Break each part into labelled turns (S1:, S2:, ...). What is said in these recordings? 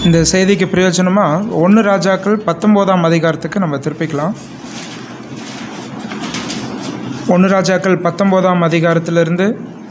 S1: இந்த செய்திக்கு பிரயோஜனமாக ஒன்று ராஜாக்கள் பத்தொம்போதாம் அதிகாரத்துக்கு நம்ம திருப்பிக்கலாம் ஒன்று ராஜாக்கள் பத்தொம்போதாம் அதிகாரத்திலிருந்து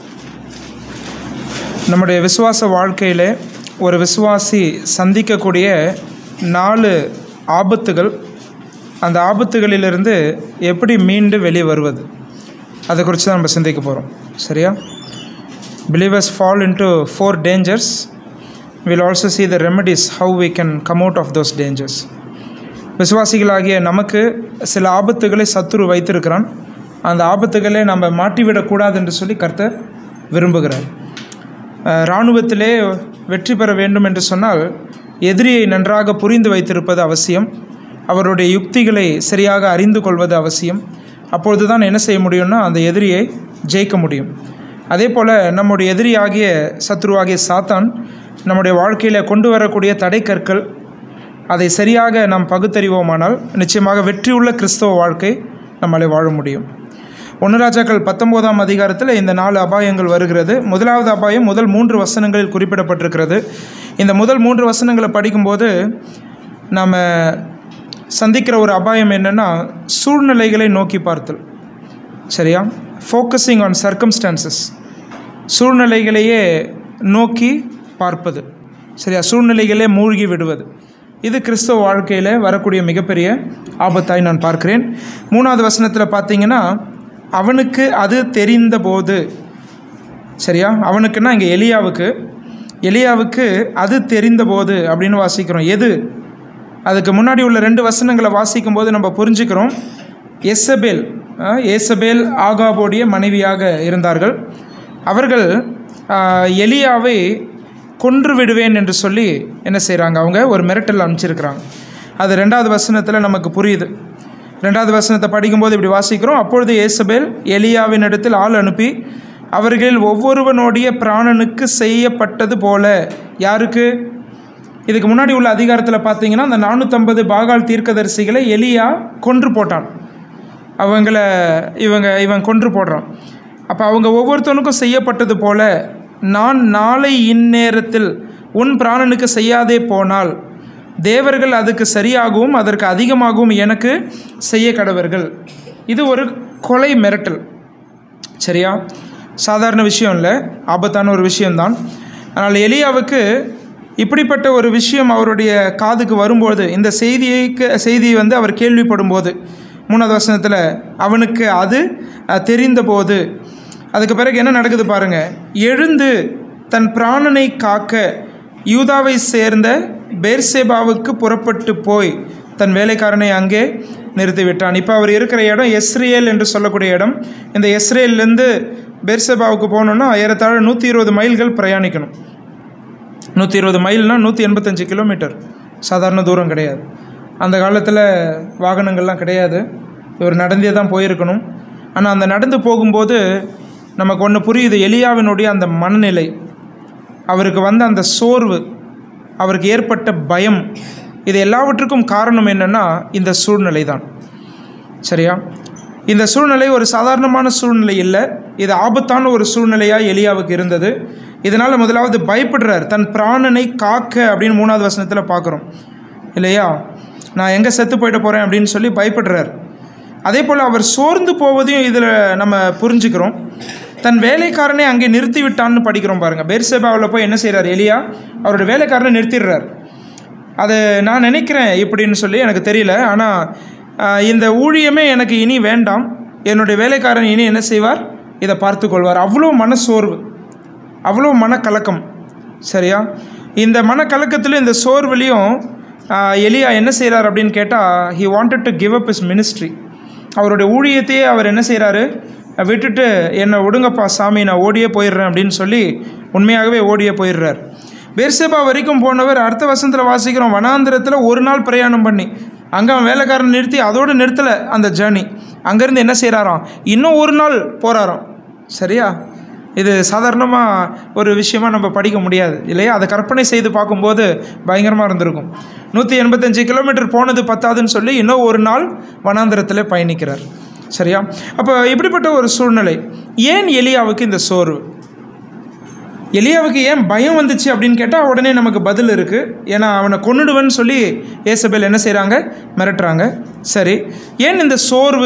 S1: நம்முடைய விசுவாச வாழ்க்கையில் ஒரு விசுவாசி சந்திக்கக்கூடிய நாலு ஆபத்துகள் அந்த ஆபத்துகளிலிருந்து எப்படி மீண்டு வெளியே வருவது அதை குறித்து தான் நம்ம சிந்திக்க போகிறோம் சரியா believers fall into four dangers will also see the remedies how we can come out of those dangers விசுவாசிகளாகிய நமக்கு சில ஆபத்துகளை சத்துரு வைத்திருக்கிறான் அந்த ஆபத்துகளை நம்ம மாட்டிவிடக்கூடாது என்று சொல்லி கர்த்தர் விரும்புகிறார் அஹ், இராணுவத்திலே வெற்றி பெற வேண்டும் என்று சொன்னால் எதிரியை நன்றாக புரிந்து வைத்திருப்பது அவசியம் அவருடைய யுக்திகளை சரியாக அறிந்து கொள்வது அவசியம் அப்பொழுது தான் என்ன செய்ய முடியும்னா அந்த எதிரியை ஜெயிக்க முடியும் அதே போல் நம்முடைய எதிரியாகிய சத்ருவாகிய சாத்தான் நம்முடைய வாழ்க்கையில் கொண்டு வரக்கூடிய தடைக்கற்கள் அதை சரியாக நாம் பகுத்தறிவோமானால் நிச்சயமாக வெற்றியுள்ள கிறிஸ்தவ வாழ்க்கை நம்மளை வாழ முடியும் ஒன்று ராஜாக்கள் பத்தொம்போதாம் அதிகாரத்தில் இந்த நாலு அபாயங்கள் வருகிறது முதலாவது அபாயம் முதல் மூன்று வசனங்களில் குறிப்பிடப்பட்டிருக்கிறது இந்த முதல் மூன்று வசனங்களை படிக்கும்போது நாம் சந்திக்கிற ஒரு அபாயம் என்னென்னா சூழ்நிலைகளை நோக்கி பார்த்தல் சரியா ஃபோக்கஸிங் ஆன் சர்க்கம்ஸ்டான்சஸ் சூழ்நிலைகளையே நோக்கி பார்ப்பது சரியா சூழ்நிலைகளே மூழ்கி விடுவது இது கிறிஸ்தவ வாழ்க்கையில் வரக்கூடிய மிகப்பெரிய ஆபத்தாய் நான் பார்க்கிறேன் மூணாவது வசனத்தில் பார்த்தீங்கன்னா அவனுக்கு அது தெரிந்தபோது சரியா அவனுக்குன்னா இங்கே எலியாவுக்கு எலியாவுக்கு அது தெரிந்தபோது அப்படின்னு வாசிக்கிறோம் எது அதுக்கு முன்னாடி உள்ள ரெண்டு வசனங்களை வாசிக்கும் போது நம்ம புரிஞ்சுக்கிறோம் எசபேல் அஹ், ஏசபேல் ஆகாபோடைய மனைவியாக இருந்தார்கள் அவர்கள் ஆஹ், எலியாவை கொன்று விடுவேன் என்று சொல்லி என்ன செய்கிறாங்க அவங்க ஒரு மிரட்டல் அனுப்பிச்சிருக்கிறாங்க அது ரெண்டாவது வசனத்தில் நமக்கு புரியுது ரெண்டாவது வசனத்தை படிக்கும்போது இப்படி வாசிக்கிறோம் அப்பொழுது ஏசபேல் எலியாவின் இடத்தில் ஆள் அனுப்பி அவர்களில் ஒவ்வொருவனுடைய பிராணனுக்கு செய்யப்பட்டது போல யாருக்கு இதுக்கு முன்னாடி உள்ள அதிகாரத்தில் பார்த்தீங்கன்னா அந்த நானூற்றம்பது பாகால் தீர்க்கதரிசிகளை எலியா கொன்று போட்டான் அவங்கள இவங்க இவன் கொன்று போடுறான் அப்போ அவங்க ஒவ்வொருத்தனுக்கும் செய்யப்பட்டது போல நான் நாளை இந்நேரத்தில் உன் பிராணனுக்கு செய்யாதே போனால் தேவர்கள் அதுக்கு சரியாகவும் அதற்கு அதிகமாகவும் எனக்கு செய்ய கடவர்கள் இது ஒரு கொலை மிரட்டல் சரியா சாதாரண விஷயம் இல்லை ஆபத்தான ஒரு விஷயம்தான் ஆனால் எலியாவுக்கு இப்படிப்பட்ட ஒரு விஷயம் அவருடைய காதுக்கு வரும்போது இந்த செய்தியைக்கு செய்தியை வந்து அவர் கேள்விப்படும்போது மூணாவது வசனத்தில் அவனுக்கு அது அஹ், தெரிந்தபோது அதுக்கு பிறகு என்ன நடக்குது பாருங்க எழுந்து தன் பிராணனை காக்க யூதாவை சேர்ந்த பேர்சேபாவுக்கு புறப்பட்டு போய் தன் வேலைக்காரனை அங்கே நிறுத்திவிட்டான் இப்போ அவர் இருக்கிற இடம் எஸ்ரேல் என்று சொல்லக்கூடிய இடம் இந்த எஸ்ரேல்லேருந்து பேர்சேபாவுக்கு போகணுன்னா ஏறத்தாழ நூற்றி இருபது மைல்கள் பிரயாணிக்கணும் நூற்றி இருபது மைல்னால் நூற்றி எண்பத்தஞ்சு கிலோமீட்டர் சாதாரண தூரம் கிடையாது அந்த காலத்தில் வாகனங்கள்லாம் கிடையாது இவர் நடந்தே தான் போயிருக்கணும் ஆனால் அந்த நடந்து போகும்போது நமக்கு ஒன்று புரியுது எலியாவினுடைய அந்த மனநிலை அவருக்கு வந்த அந்த சோர்வு அவருக்கு ஏற்பட்ட பயம் இது எல்லாவற்றுக்கும் காரணம் என்னென்னா இந்த சூழ்நிலை தான் சரியா இந்த சூழ்நிலை ஒரு சாதாரணமான சூழ்நிலை இல்லை இது ஆபத்தான ஒரு சூழ்நிலையாக எலியாவுக்கு இருந்தது இதனால் முதலாவது பயப்படுறார் தன் பிராணனை காக்க அப்படின்னு மூணாவது வசனத்தில் பார்க்குறோம் இல்லையா நான் எங்கே செத்து போயிட போகிறேன் அப்படின்னு சொல்லி பயப்படுறார் அதே போல் அவர் சோர்ந்து போவதையும் இதில் நம்ம புரிஞ்சுக்கிறோம் தன் வேலைக்காரனை அங்கே நிறுத்தி விட்டான்னு படிக்கிறோம் பாருங்கள் பெர்சேபாவில் போய் என்ன செய்கிறார் எலியா அவரோட வேலைக்காரனை நிறுத்திடுறார் அது நான் நினைக்கிறேன் இப்படின்னு சொல்லி எனக்கு தெரியல ஆனால் இந்த ஊழியமே எனக்கு இனி வேண்டாம் என்னுடைய வேலைக்காரன் இனி என்ன செய்வார் இதை பார்த்து கொள்வார் அவ்வளோ மனசோர்வு அவ்வளோ மனக்கலக்கம் சரியா இந்த மனக்கலக்கத்தில் இந்த சோர்வுலையும் ஆஹ், எலியா என்ன செய்கிறார் அப்படின்னு கேட்டால் he wanted to give up his ministry அவருடைய ஊழியத்தையே அவர் என்ன செய்கிறாரு விட்டுட்டு என்னை விடுங்கப்பா சாமி நான் ஓடியே போயிடுறேன் அப்படின்னு சொல்லி உண்மையாகவே ஓடியே போயிடுறார் பெர்சேபா வரைக்கும் போனவர் அடுத்த வசனத்தில் வாசிக்கிறோம் வனாந்திரத்தில் ஒரு நாள் பிரயாணம் பண்ணி அங்கே அவன் வேலைக்காரன் நிறுத்தி அதோடு நிறுத்தலை அந்த ஜேர்னி அங்கேருந்து என்ன செய்கிறாராம் இன்னும் ஒரு நாள் போகிறாராம் சரியா இது சாதாரணமாக ஒரு விஷயமா நம்ம படிக்க முடியாது இல்லையா அதை கற்பனை செய்து பார்க்கும்போது பயங்கரமாக இருந்திருக்கும் நூற்றி எண்பத்தஞ்சு கிலோமீட்டர் போனது பத்தாதுன்னு சொல்லி இன்னும் ஒரு நாள் வனாந்திரத்தில் பயணிக்கிறார் சரியா அப்போ இப்படிப்பட்ட ஒரு சூழ்நிலை ஏன் எலியாவுக்கு இந்த சோர்வு எலியாவுக்கு ஏன் பயம் வந்துச்சு அப்படின்னு கேட்டால் உடனே நமக்கு பதில் இருக்குது ஏன்னா அவனை கொன்னுடுவேன்னு சொல்லி ஏசபேல் என்ன செய்கிறாங்க மிரட்டுறாங்க சரி ஏன் இந்த சோர்வு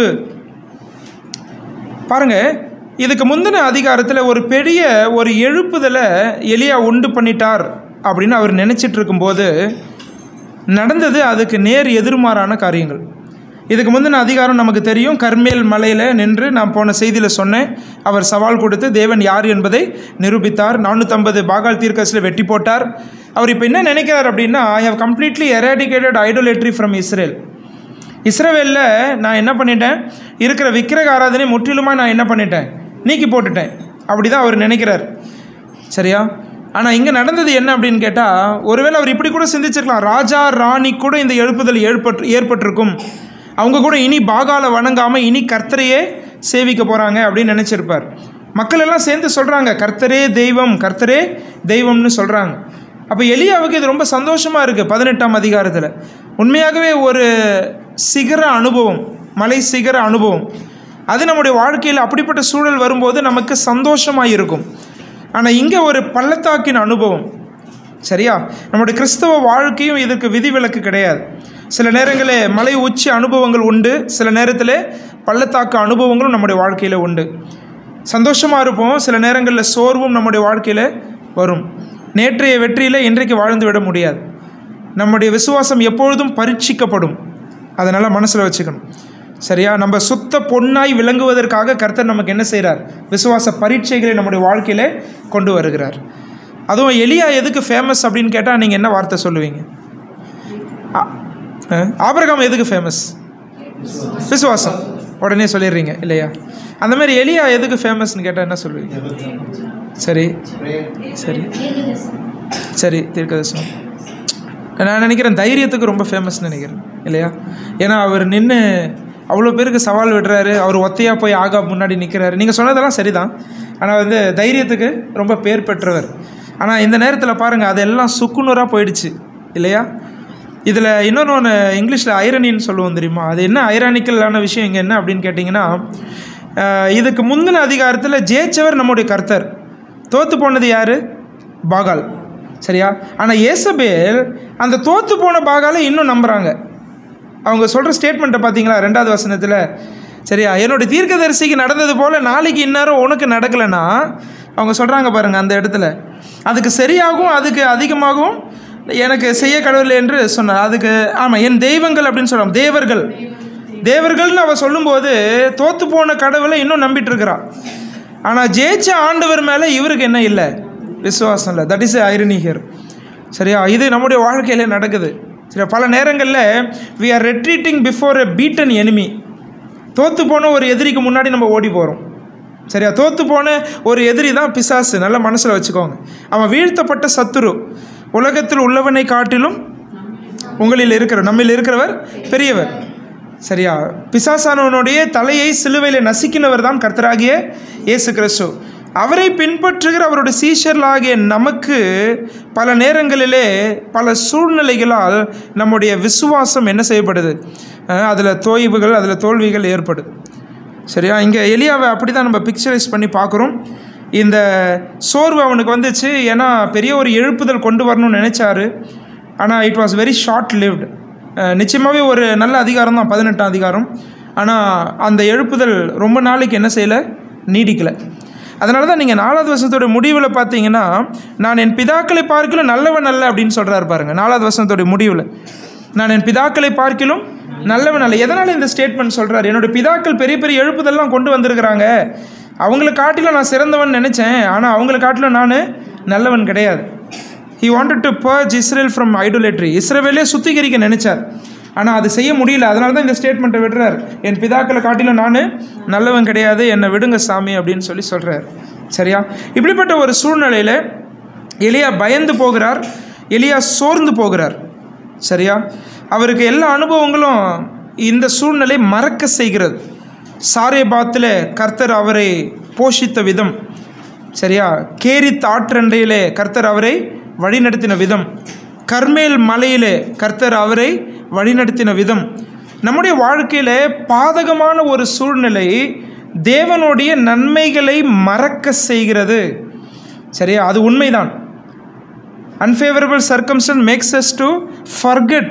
S1: பாருங்க இதுக்கு முந்தின அதிகாரத்தில் ஒரு பெரிய ஒரு எழுப்புதலை எலியா உண்டு பண்ணிட்டார் அப்படின்னு அவர் நினச்சிட்டு இருக்கும்போது நடந்தது அதுக்கு நேர் எதிர்மாறான காரியங்கள் இதுக்கு முந்தின அதிகாரம் நமக்கு தெரியும் கர்மேல் மலையில் நின்று நான் போன செய்தியில் சொன்னேன் அவர் சவால் கொடுத்து தேவன் யார் என்பதை நிரூபித்தார் நானூற்றம்பது பாகால் தீர்க்கஸில் வெட்டி போட்டார் அவர் இப்போ என்ன நினைக்கிறார் அப்படின்னா I have completely eradicated idolatry from Israel இஸ்ரவேலில் நான் என்ன பண்ணிட்டேன் இருக்கிற விக்கிரக ஆராதனை முற்றிலுமாக நான் என்ன பண்ணிட்டேன் நீக்கி போட்டுட்டேன் அப்படி தான் அவர் நினைக்கிறார் சரியா ஆனால் இங்கே நடந்தது என்ன அப்படின்னு கேட்டால் ஒருவேளை அவர் இப்படி கூட சிந்திச்சிருக்கலாம் ராஜா ராணி கூட இந்த எழுப்புதல் ஏற்பட்டு ஏற்பட்டிருக்கும் அவங்க கூட இனி பாகால வணங்காமல் இனி கர்த்தரையே சேவிக்க போகிறாங்க அப்படின்னு நினச்சிருப்பார் மக்கள் எல்லாம் சேர்ந்து சொல்கிறாங்க கர்த்தரே தெய்வம் கர்த்தரே தெய்வம்னு சொல்கிறாங்க அப்போ எலியாவுக்கு இது ரொம்ப சந்தோஷமாக இருக்குது பதினெட்டாம் அதிகாரத்தில் உண்மையாகவே ஒரு சிகர அனுபவம் மலை சிகர அனுபவம் அது நம்முடைய வாழ்க்கையில் அப்படிப்பட்ட சூழல் வரும்போது நமக்கு சந்தோஷமாக இருக்கும் ஆனால் இங்கே ஒரு பள்ளத்தாக்கின் அனுபவம் சரியா நம்முடைய கிறிஸ்தவ வாழ்க்கையும் இதற்கு விதிவிலக்கு கிடையாது சில நேரங்களில் மலை உச்சி அனுபவங்கள் உண்டு சில நேரத்தில் பள்ளத்தாக்கு அனுபவங்களும் நம்முடைய வாழ்க்கையில் உண்டு சந்தோஷமாக இருப்போம் சில நேரங்களில் சோர்வும் நம்முடைய வாழ்க்கையில் வரும் நேற்றைய வெற்றியில் இன்றைக்கு வாழ்ந்து விட முடியாது நம்முடைய விசுவாசம் எப்பொழுதும் பரீட்சிக்கப்படும் அதனால் மனசில் வச்சுக்கணும் சரியா நம்ம சுத்த பொன்னாய் விளங்குவதற்காக கர்த்தர் நமக்கு என்ன செய்கிறார் விசுவாச பரீட்சைகளை நம்முடைய வாழ்க்கையில் கொண்டு வருகிறார் அதுவும் எலியா எதுக்கு ஃபேமஸ் அப்படின்னு கேட்டால் நீங்கள் என்ன வார்த்தை சொல்லுவீங்க ஆ- ஆ, ஆபிரகாம் எதுக்கு ஃபேமஸ் விசுவாசம் உடனே சொல்லிடுறீங்க இல்லையா அந்த மாதிரி எலியா எதுக்கு ஃபேமஸ்னு கேட்டால் என்ன சொல்லுவீங்க சரி சரி சரி தீர்க்கதர்சனம் நான் நினைக்கிறேன் தைரியத்துக்கு ரொம்ப ஃபேமஸ்னு நினைக்கிறேன் இல்லையா ஏன்னா அவர் நின்று அவ்வளோ பேருக்கு சவால் விடுறாரு அவர் ஒத்தையாக போய் ஆகா முன்னாடி நிற்கிறாரு நீங்கள் சொன்னதெல்லாம் சரிதான் ஆனால் வந்து தைரியத்துக்கு ரொம்ப பேர் பெற்றவர் ஆனால் இந்த நேரத்தில் பாருங்கள் அதெல்லாம் சுக்குநூறாக போயிடுச்சு இல்லையா இதில் இன்னொன்று ஒன்று இங்கிலீஷில் ஐரனின்னு சொல்லுவோம் தெரியுமா அது என்ன ஐரானிக்கலான விஷயம் இங்கே என்ன அப்படின்னு கேட்டிங்கன்னா அஹ், இதுக்கு முந்தின அதிகாரத்தில் ஜெயிச்சவர் நம்முடைய கர்த்தர் தோத்து போனது யார் பாகால் சரியா ஆனால் ஏசபேல் அந்த தோத்து போன பாகாலை இன்னும் நம்புகிறாங்க அவங்க சொல்கிற ஸ்டேட்மெண்ட்டை பார்த்தீங்களா ரெண்டாவது வசனத்தில் சரியா என்னுடைய தீர்க்கதரிசிக்கு நடந்தது போல் நாளைக்கு இந்நேரம் உனக்கு நடக்கலைன்னா அவங்க சொல்கிறாங்க பாருங்கள் அந்த இடத்துல அதுக்கு சரியாகவும் அதுக்கு அதிகமாகவும் எனக்கு செய்ய கடவுள் என்று சொன்னார் அதுக்கு ஆமாம் என் தெய்வங்கள் அப்படின்னு சொல்லுவாங்க தேவர்கள் தேவர்கள்னு அவ சொல்லும்போது தோத்து போன கடவுளை இன்னும் நம்பிட்டு இருக்கிறா ஆனால் ஜெயிச்ச ஆண்டவர் மேலே இவருக்கு என்ன இல்லை விசுவாசம் இல்லை தட் இஸ் ஐரனி ஹியர் சரியா இது நம்முடைய வாழ்க்கையில் நடக்குது சரியா பல நேரங்களில் we are retreating before a beaten enemy தோத்து போன ஒரு எதிரிக்கு முன்னாடி நம்ம ஓடி போகிறோம் சரியா தோத்து போன ஒரு எதிரி தான் பிசாசு நல்ல மனசில் வச்சுக்கோங்க அவன் வீழ்த்தப்பட்ட சத்துரு உலகத்தில் உள்ளவனை காட்டிலும் உங்களில் இருக்கிற நம்மில் இருக்கிறவர் பெரியவர் சரியா பிசாசானவனுடைய தலையை சிலுவையில் நசுக்கினவர் தான் கர்த்தராகிய இயேசு கிறிஸ்து அவரை பின்பற்றுகிற அவருடைய சீஷர்களாகிய நமக்கு பல நேரங்களிலே பல சூழ்நிலைகளால் நம்முடைய விசுவாசம் என்ன செய்யப்படுது அதில் தோய்வுகள் அதில் தோல்விகள் ஏற்படுது சரியா இங்கே எலியாவை அப்படி தான் நம்ம பிக்சரைஸ் பண்ணி பார்க்குறோம் இந்த சோர்வு அவனுக்கு வந்துச்சு ஏன்னா பெரிய ஒரு எழுப்புதல் கொண்டு வரணும்னு நினச்சாரு ஆனால் it was very short lived நிச்சயமாகவே ஒரு நல்ல அதிகாரம் தான் பதினெட்டாம் அதிகாரம் ஆனால் அந்த எழுப்புதல் ரொம்ப நாளைக்கு என்ன செய்யலை நீடிக்கலை அதனால தான் நீங்கள் நாலாவது வருஷத்தோட முடிவில் பார்த்தீங்கன்னா நான் என் பிதாக்களை பார்க்கலும் நல்லவன் அல்ல அப்படின்னு சொல்கிறாரு பாருங்க நாலாவது வருஷத்தோட முடிவில் நான் என் பிதாக்களை பார்க்கிலும் நல்லவன் அல்ல எதனால் இந்த ஸ்டேட்மெண்ட் சொல்கிறார் என்னோட பிதாக்கள் பெரிய பெரிய எழுப்புதெல்லாம் கொண்டு வந்திருக்கிறாங்க அவங்கள காட்டிலும் நான் சிறந்தவன் நினச்சேன் ஆனால் அவங்கள காட்டிலும் நான் நல்லவன் கிடையாது he wanted to purge Israel from idolatry இஸ்ரேவேலே சுத்திகரிக்க நினைச்சார் ஆனால் அது செய்ய முடியல அதனால தான் இந்த ஸ்டேட்மெண்ட்டை விடுறார் என் பிதாக்களை காட்டிலும் நான் நல்லவன் கிடையாது என்னை விடுங்க சாமி அப்படின்னு சொல்லி சொல்கிறார் சரியா இப்படிப்பட்ட ஒரு சூழ்நிலையில் எலியா பயந்து போகிறார் எலியா சோர்ந்து போகிறார் சரியா அவருக்கு எல்லா அனுபவங்களும் இந்த சூழ்நிலை மறக்க செய்கிறது சாரேபாத்தில் கர்த்தர் அவரை போஷித்த விதம் சரியா கேரி தாற்றண்டையிலே கர்த்தர் அவரை வழிநடத்தின விதம் கர்மேல் மலையிலே கர்த்தர் அவரை வழிநடத்தின விதம் நம்முடைய வாழ்க்கையில் பாதகமான ஒரு சூழ்நிலை தேவனுடைய நன்மைகளை மறக்க செய்கிறது சரியா அது உண்மைதான் unfavourable circumstance makes us to forget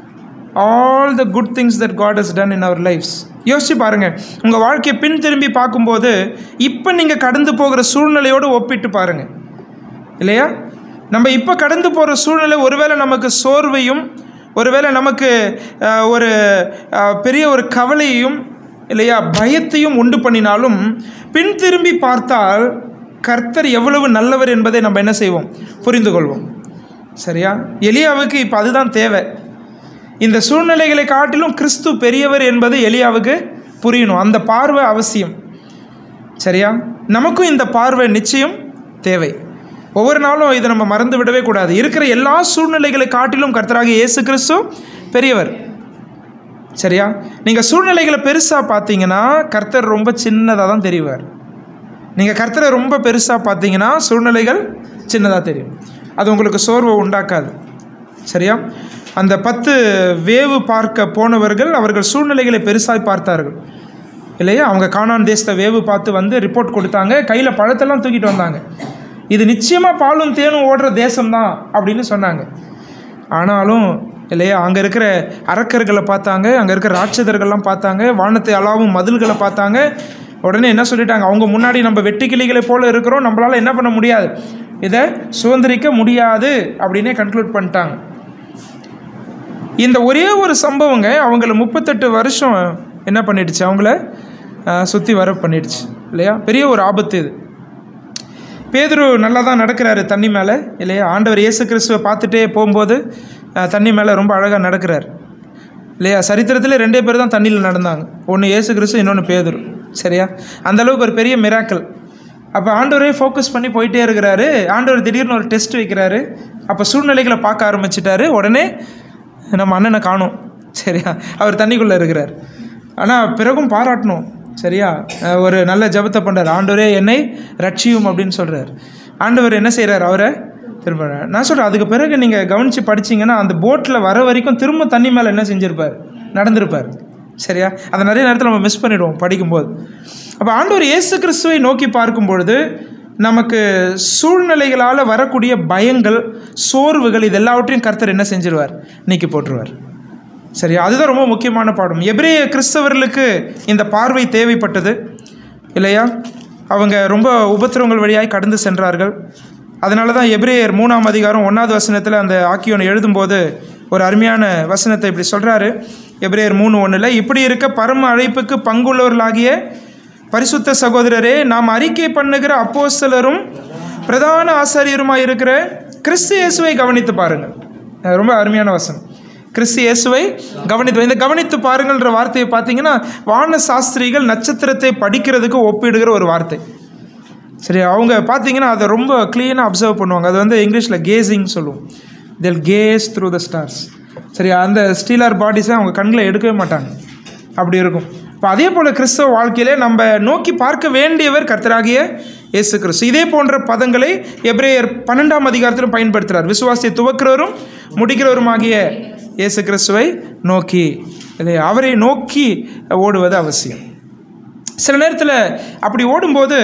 S1: all the good things that God has done in our lives யோசிச்சு பாருங்கள் உங்கள் வாழ்க்கையை பின் திரும்பி பார்க்கும்போது இப்போ நீங்கள் கடந்து போகிற சூழ்நிலையோடு ஒப்பிட்டு பாருங்கள் இல்லையா நம்ம இப்போ கடந்து போகிற சூழ்நிலை ஒருவேளை நமக்கு சோர்வையும் ஒருவேளை நமக்கு அஹ், ஒரு அஹ், பெரிய ஒரு கவலையையும் இல்லையா பயத்தையும் உண்டு பண்ணினாலும் பின் திரும்பி பார்த்தால் கர்த்தர் எவ்வளவு நல்லவர் என்பதை நம்ம என்ன செய்வோம் புரிந்து கொள்வோம் சரியா எலியாவுக்கு இப்போ அதுதான் தேவை இந்த சூழ்நிலைகளை காட்டிலும் கிறிஸ்து பெரியவர் என்பது எலியாவுக்கு புரியணும் அந்த பார்வை அவசியம் சரியா நமக்கும் இந்த பார்வை நிச்சயம் தேவை ஒவ்வொரு நாளும் இதை நம்ம மறந்து விடவே கூடாது இருக்கிற எல்லா சூழ்நிலைகளை காட்டிலும் கர்த்தராக இயேசு கிறிஸ்து பெரியவர் சரியா நீங்கள் சூழ்நிலைகளை பெருசாக பார்த்தீங்கன்னா கர்த்தர் ரொம்ப சின்னதாக தான் தெரிவார் நீங்கள் கர்த்தரை ரொம்ப பெருசாக பார்த்தீங்கன்னா சூழ்நிலைகள் சின்னதாக தெரியும் அது உங்களுக்கு சோர்வை உண்டாக்காது சரியா அந்த பத்து வேவு பார்க்க போனவர்கள் அவர்கள் சூழ்நிலைகளை பெருசாய் பார்த்தார்கள் இல்லையா அவங்க கானான் தேசத்தை வேவு பார்த்து வந்து ரிப்போர்ட் கொடுத்தாங்க கையில் பழத்தெல்லாம் தூக்கிட்டு வந்தாங்க இது நிச்சயமாக பாலும் தேனும் ஓடுற தேசம்தான் அப்படின்னு சொன்னாங்க ஆனாலும் இல்லையா அங்கே இருக்கிற அரக்கர்களை பார்த்தாங்க அங்கே இருக்கிற ராட்சதர்கள்லாம் பார்த்தாங்க வானத்தை அளாவும் மதில்களை பார்த்தாங்க உடனே என்ன சொல்லிட்டாங்க அவங்க முன்னாடி நம்ம வெட்டி கிளிகளை போல இருக்கிறோம் நம்மளால் என்ன பண்ண முடியாது இதை சுதந்திரிக்க முடியாது அப்படின்னே கன்க்ளூட் பண்ணிட்டாங்க இந்த ஒரே ஒரு சம்பவங்க அவங்கள முப்பத்தெட்டு வருஷம் என்ன பண்ணிடுச்சு அவங்கள சுற்றி வர பண்ணிடுச்சு இல்லையா பெரிய ஒரு ஆபத்து இது பேதுரு நல்லா தான் நடக்கிறாரு தண்ணி மேலே இல்லையா ஆண்டவர் இயேசு கிறிஸ்துவை பார்த்துட்டே போகும்போது அஹ், தண்ணி மேலே ரொம்ப அழகாக நடக்கிறார் இல்லையா சரித்திரத்தில் ரெண்டே பேர் தான் தண்ணியில் நடந்தாங்க ஒன்று இயேசு கிறிஸ்து இன்னொன்று பேதுரு சரியா அந்த அளவுக்கு ஒரு பெரிய மிராக்கல் அப்போ ஆண்டவரே ஃபோக்கஸ் பண்ணி போயிட்டே இருக்கிறாரு ஆண்டவர் திடீர்னு ஒரு டெஸ்ட் வைக்கிறாரு அப்போ சூழ்நிலைகளை பார்க்க ஆரம்பிச்சிட்டாரு உடனே நம்ம அண்ணனை காணும் சரியா அவர் தண்ணிக்குள்ளே இருக்கிறார் ஆனால் பிறகும் பாராட்டணும் சரியா அஹ் ஒரு நல்ல ஜெபத்தை பண்ணுறார் ஆண்டவரே என்னை ரட்சியும் அப்படின்னு சொல்கிறார் ஆண்டவர் என்ன செய்கிறார் அவரை திரும்ப நான் சொல்கிறேன் அதுக்கு பிறகு நீங்கள் கவனித்து படிச்சீங்கன்னா அந்த போட்டில் வர வரைக்கும் திரும்ப தண்ணி மேலே என்ன செஞ்சுருப்பார் நடந்திருப்பார் சரியா அதை நிறைய நேரத்தில் நம்ம மிஸ் பண்ணிடுவோம் படிக்கும்போது அப்போ ஆண்டவர் இயேசு கிறிஸ்துவை நோக்கி பார்க்கும் பொழுது நமக்கு சூழ்நிலைகளால் வரக்கூடிய பயங்கள் சோர்வுகள் இது எல்லாவற்றையும் கர்த்தர் என்ன செஞ்சிருவார் நீக்கி போட்டுருவார் சரியா அதுதான் ரொம்ப முக்கியமான பாடம் எபிரேய கிறிஸ்தவர்களுக்கு இந்த பார்வை தேவைப்பட்டது இல்லையா அவங்க ரொம்ப உபத்திரவங்கள் வழியாய் கடந்து சென்றார்கள் அதனால தான் எபிரேயர் மூணாம் அதிகாரம் ஒன்றாவது வசனத்தில் அந்த ஆக்கியோனை எழுதும்போது ஒரு அருமையான வசனத்தை இப்படி சொல்கிறாரு எபிரேயர் மூணு ஒன்றில் இப்படி இருக்க பரம அழைப்புக்கு பங்குள்ளவர்களாகிய பரிசுத்த சகோதரரே நாம் அறிக்கை பண்ணுகிற அப்போஸ்தலரும் பிரதான ஆசாரியருமாய் இருக்கிற கிறிஸ்து இயேசுவை கவனித்து பாருங்கள் அது ரொம்ப அருமையான வசனம் கிறிஸ்து இயேசுவை கவனித்து இந்த கவனித்து பாருங்கள்ன்ற வார்த்தையை பார்த்தீங்கன்னா வான சாஸ்திரிகள் நட்சத்திரத்தை படிக்கிறதுக்கு ஒப்பிடுகிற ஒரு வார்த்தை சரி அவங்க பார்த்தீங்கன்னா அதை ரொம்ப க்ளீனாக அப்சர்வ் பண்ணுவாங்க அது வந்து இங்கிலீஷில் கேசிங் சொல்லுவோம் tell case through the stars சரி அந்த ஸ்டீலர் பாடிஸை அவங்க கண்ணில் எடுக்கவே மாட்டாங்க அப்படி இருக்கும் இப்போ அதே போல் கிறிஸ்தவ வாழ்க்கையிலே நம்ம நோக்கி பார்க்க வேண்டியவர் கர்த்தராகிய இயேசு கிறிஸ்து இதே போன்ற பதங்களை எப்ரேயர் பன்னெண்டாம் அதிகாரத்திலும் பயன்படுத்துகிறார் விசுவாசியை துவக்கிறவரும் முடிக்கிறவருமாகிய இயேசு கிறிஸ்துவை நோக்கி இதை அவரை நோக்கி ஓடுவது அவசியம் சில நேரத்தில் அப்படி ஓடும்போது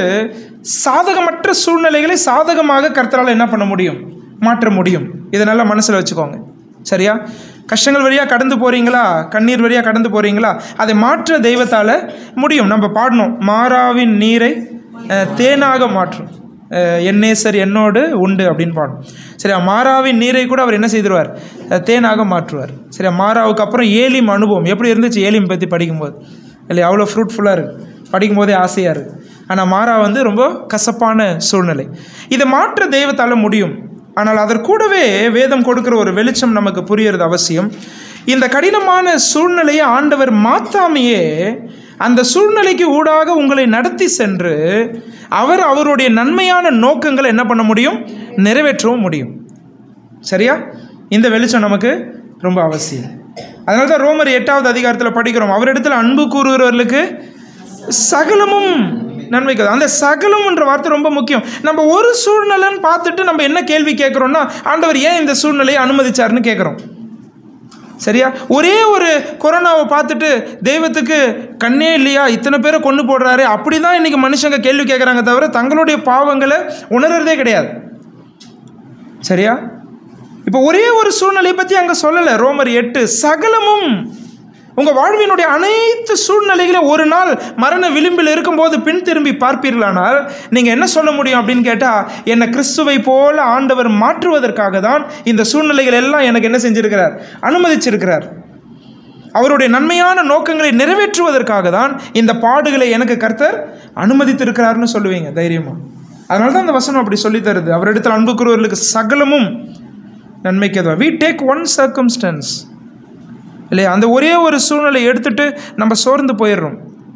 S1: சாதகமற்ற சூழ்நிலைகளை சாதகமாக கர்த்தரால் என்ன பண்ண முடியும் மாற்ற முடியும் இதை நல்லா மனசில் வச்சுக்கோங்க சரியா கஷ்டங்கள் வழியாக கடந்து போகிறீங்களா கண்ணீர் வழியாக கடந்து போகிறீங்களா அதை மாற்ற தெய்வத்தால் முடியும் நம்ம பாடணும் மாறாவின் நீரை அஹ், தேனாக மாற்றும் அஹ், என்னேசர் என்னோடு உண்டு அப்படின்னு பாடணும் சரியா மாறாவின் நீரை கூட அவர் என்ன செய்திருவார் அஹ், தேனாக மாற்றுவார் சரியா மாறாவுக்கு அப்புறம் ஏலிம் அனுபவம் எப்படி இருந்துச்சு ஏலிம் பற்றி படிக்கும்போது இல்லையா அவ்வளோ ஃப்ரூட்ஃபுல்லாக இருக்குது படிக்கும்போதே ஆசையாக இருக்குது ஆனால் மாறா வந்து ரொம்ப கசப்பான சூழ்நிலை இதை மாற்ற தெய்வத்தால் முடியும் ஆனால் அதற்கூடவே வேதம் கொடுக்குற ஒரு வெளிச்சம் நமக்கு புரியறது அவசியம் இந்த கடினமான சூழ்நிலையை ஆண்டவர் மாற்றாமையே அந்த சூழ்நிலைக்கு ஊடாக உங்களை நடத்தி சென்று அவர் அவருடைய நன்மையான நோக்கங்களை என்ன பண்ண முடியும் நிறைவேற்றவும் முடியும் சரியா இந்த வெளிச்சம் நமக்கு ரொம்ப அவசியம் அதனால தான் ரோமர் எட்டாவது அதிகாரத்தில் படிக்கிறோம் அவரிடத்தில் அன்பு கூறுகிறவர்களுக்கு சகலமும் நன்மைக்கு அந்த சகலம்ன்ற வார்த்தை ரொம்ப முக்கியம் நம்ம ஒரு சூழ்நிலைன்னு பார்த்துட்டு நம்ம என்ன கேள்வி கேட்குறோம்னா ஆண்டவர் ஏன் இந்த சூழ்நிலையை அனுமதிச்சாருன்னு கேட்குறோம் சரியா ஒரே ஒரு கொரோனாவை பார்த்துட்டு தெய்வத்துக்கு கண்ணே இல்லையா இத்தனை பேரை கொண்டு போடுறாரு அப்படி தான் இன்றைக்கி மனுஷங்க கேள்வி கேட்குறாங்க தவிர தங்களுடைய பாவங்களை உணர்றதே கிடையாது சரியா இப்போ ஒரே ஒரு சூழ்நிலையை பற்றி அங்கே சொல்லலை ரோமர் எட்டு சகலமும் உங்கள் வாழ்வினுடைய அனைத்து சூழ்நிலைகளும் ஒரு நாள் மரண விளிம்பில் இருக்கும்போது பின் திரும்பி பார்ப்பீர்களானால் நீங்கள் என்ன சொல்ல முடியும் அப்படின்னு கேட்டால் என்னை கிறிஸ்துவை போல ஆண்டவர் மாற்றுவதற்காக தான் இந்த சூழ்நிலைகள் எல்லாம் எனக்கு என்ன செஞ்சிருக்கிறார் அனுமதிச்சிருக்கிறார் அவருடைய நன்மையான நோக்கங்களை நிறைவேற்றுவதற்காக தான் இந்த பாடுகளை எனக்கு கர்த்தர் அனுமதித்திருக்கிறார்னு சொல்லுவீங்க தைரியமா அதனால தான் அந்த வசனம் அப்படி சொல்லி தருது அவரிடத்தில் அன்புக்குறவர்களுக்கு சகலமும் நன்மைக்கு அதுவா வி டேக் ஒன் சர்க்கம்ஸ்டன்ஸ் இல்லையா அந்த ஒரே ஒரு சூழ்நிலை எடுத்துட்டு நம்ம சோர்ந்து போயிடுறோம்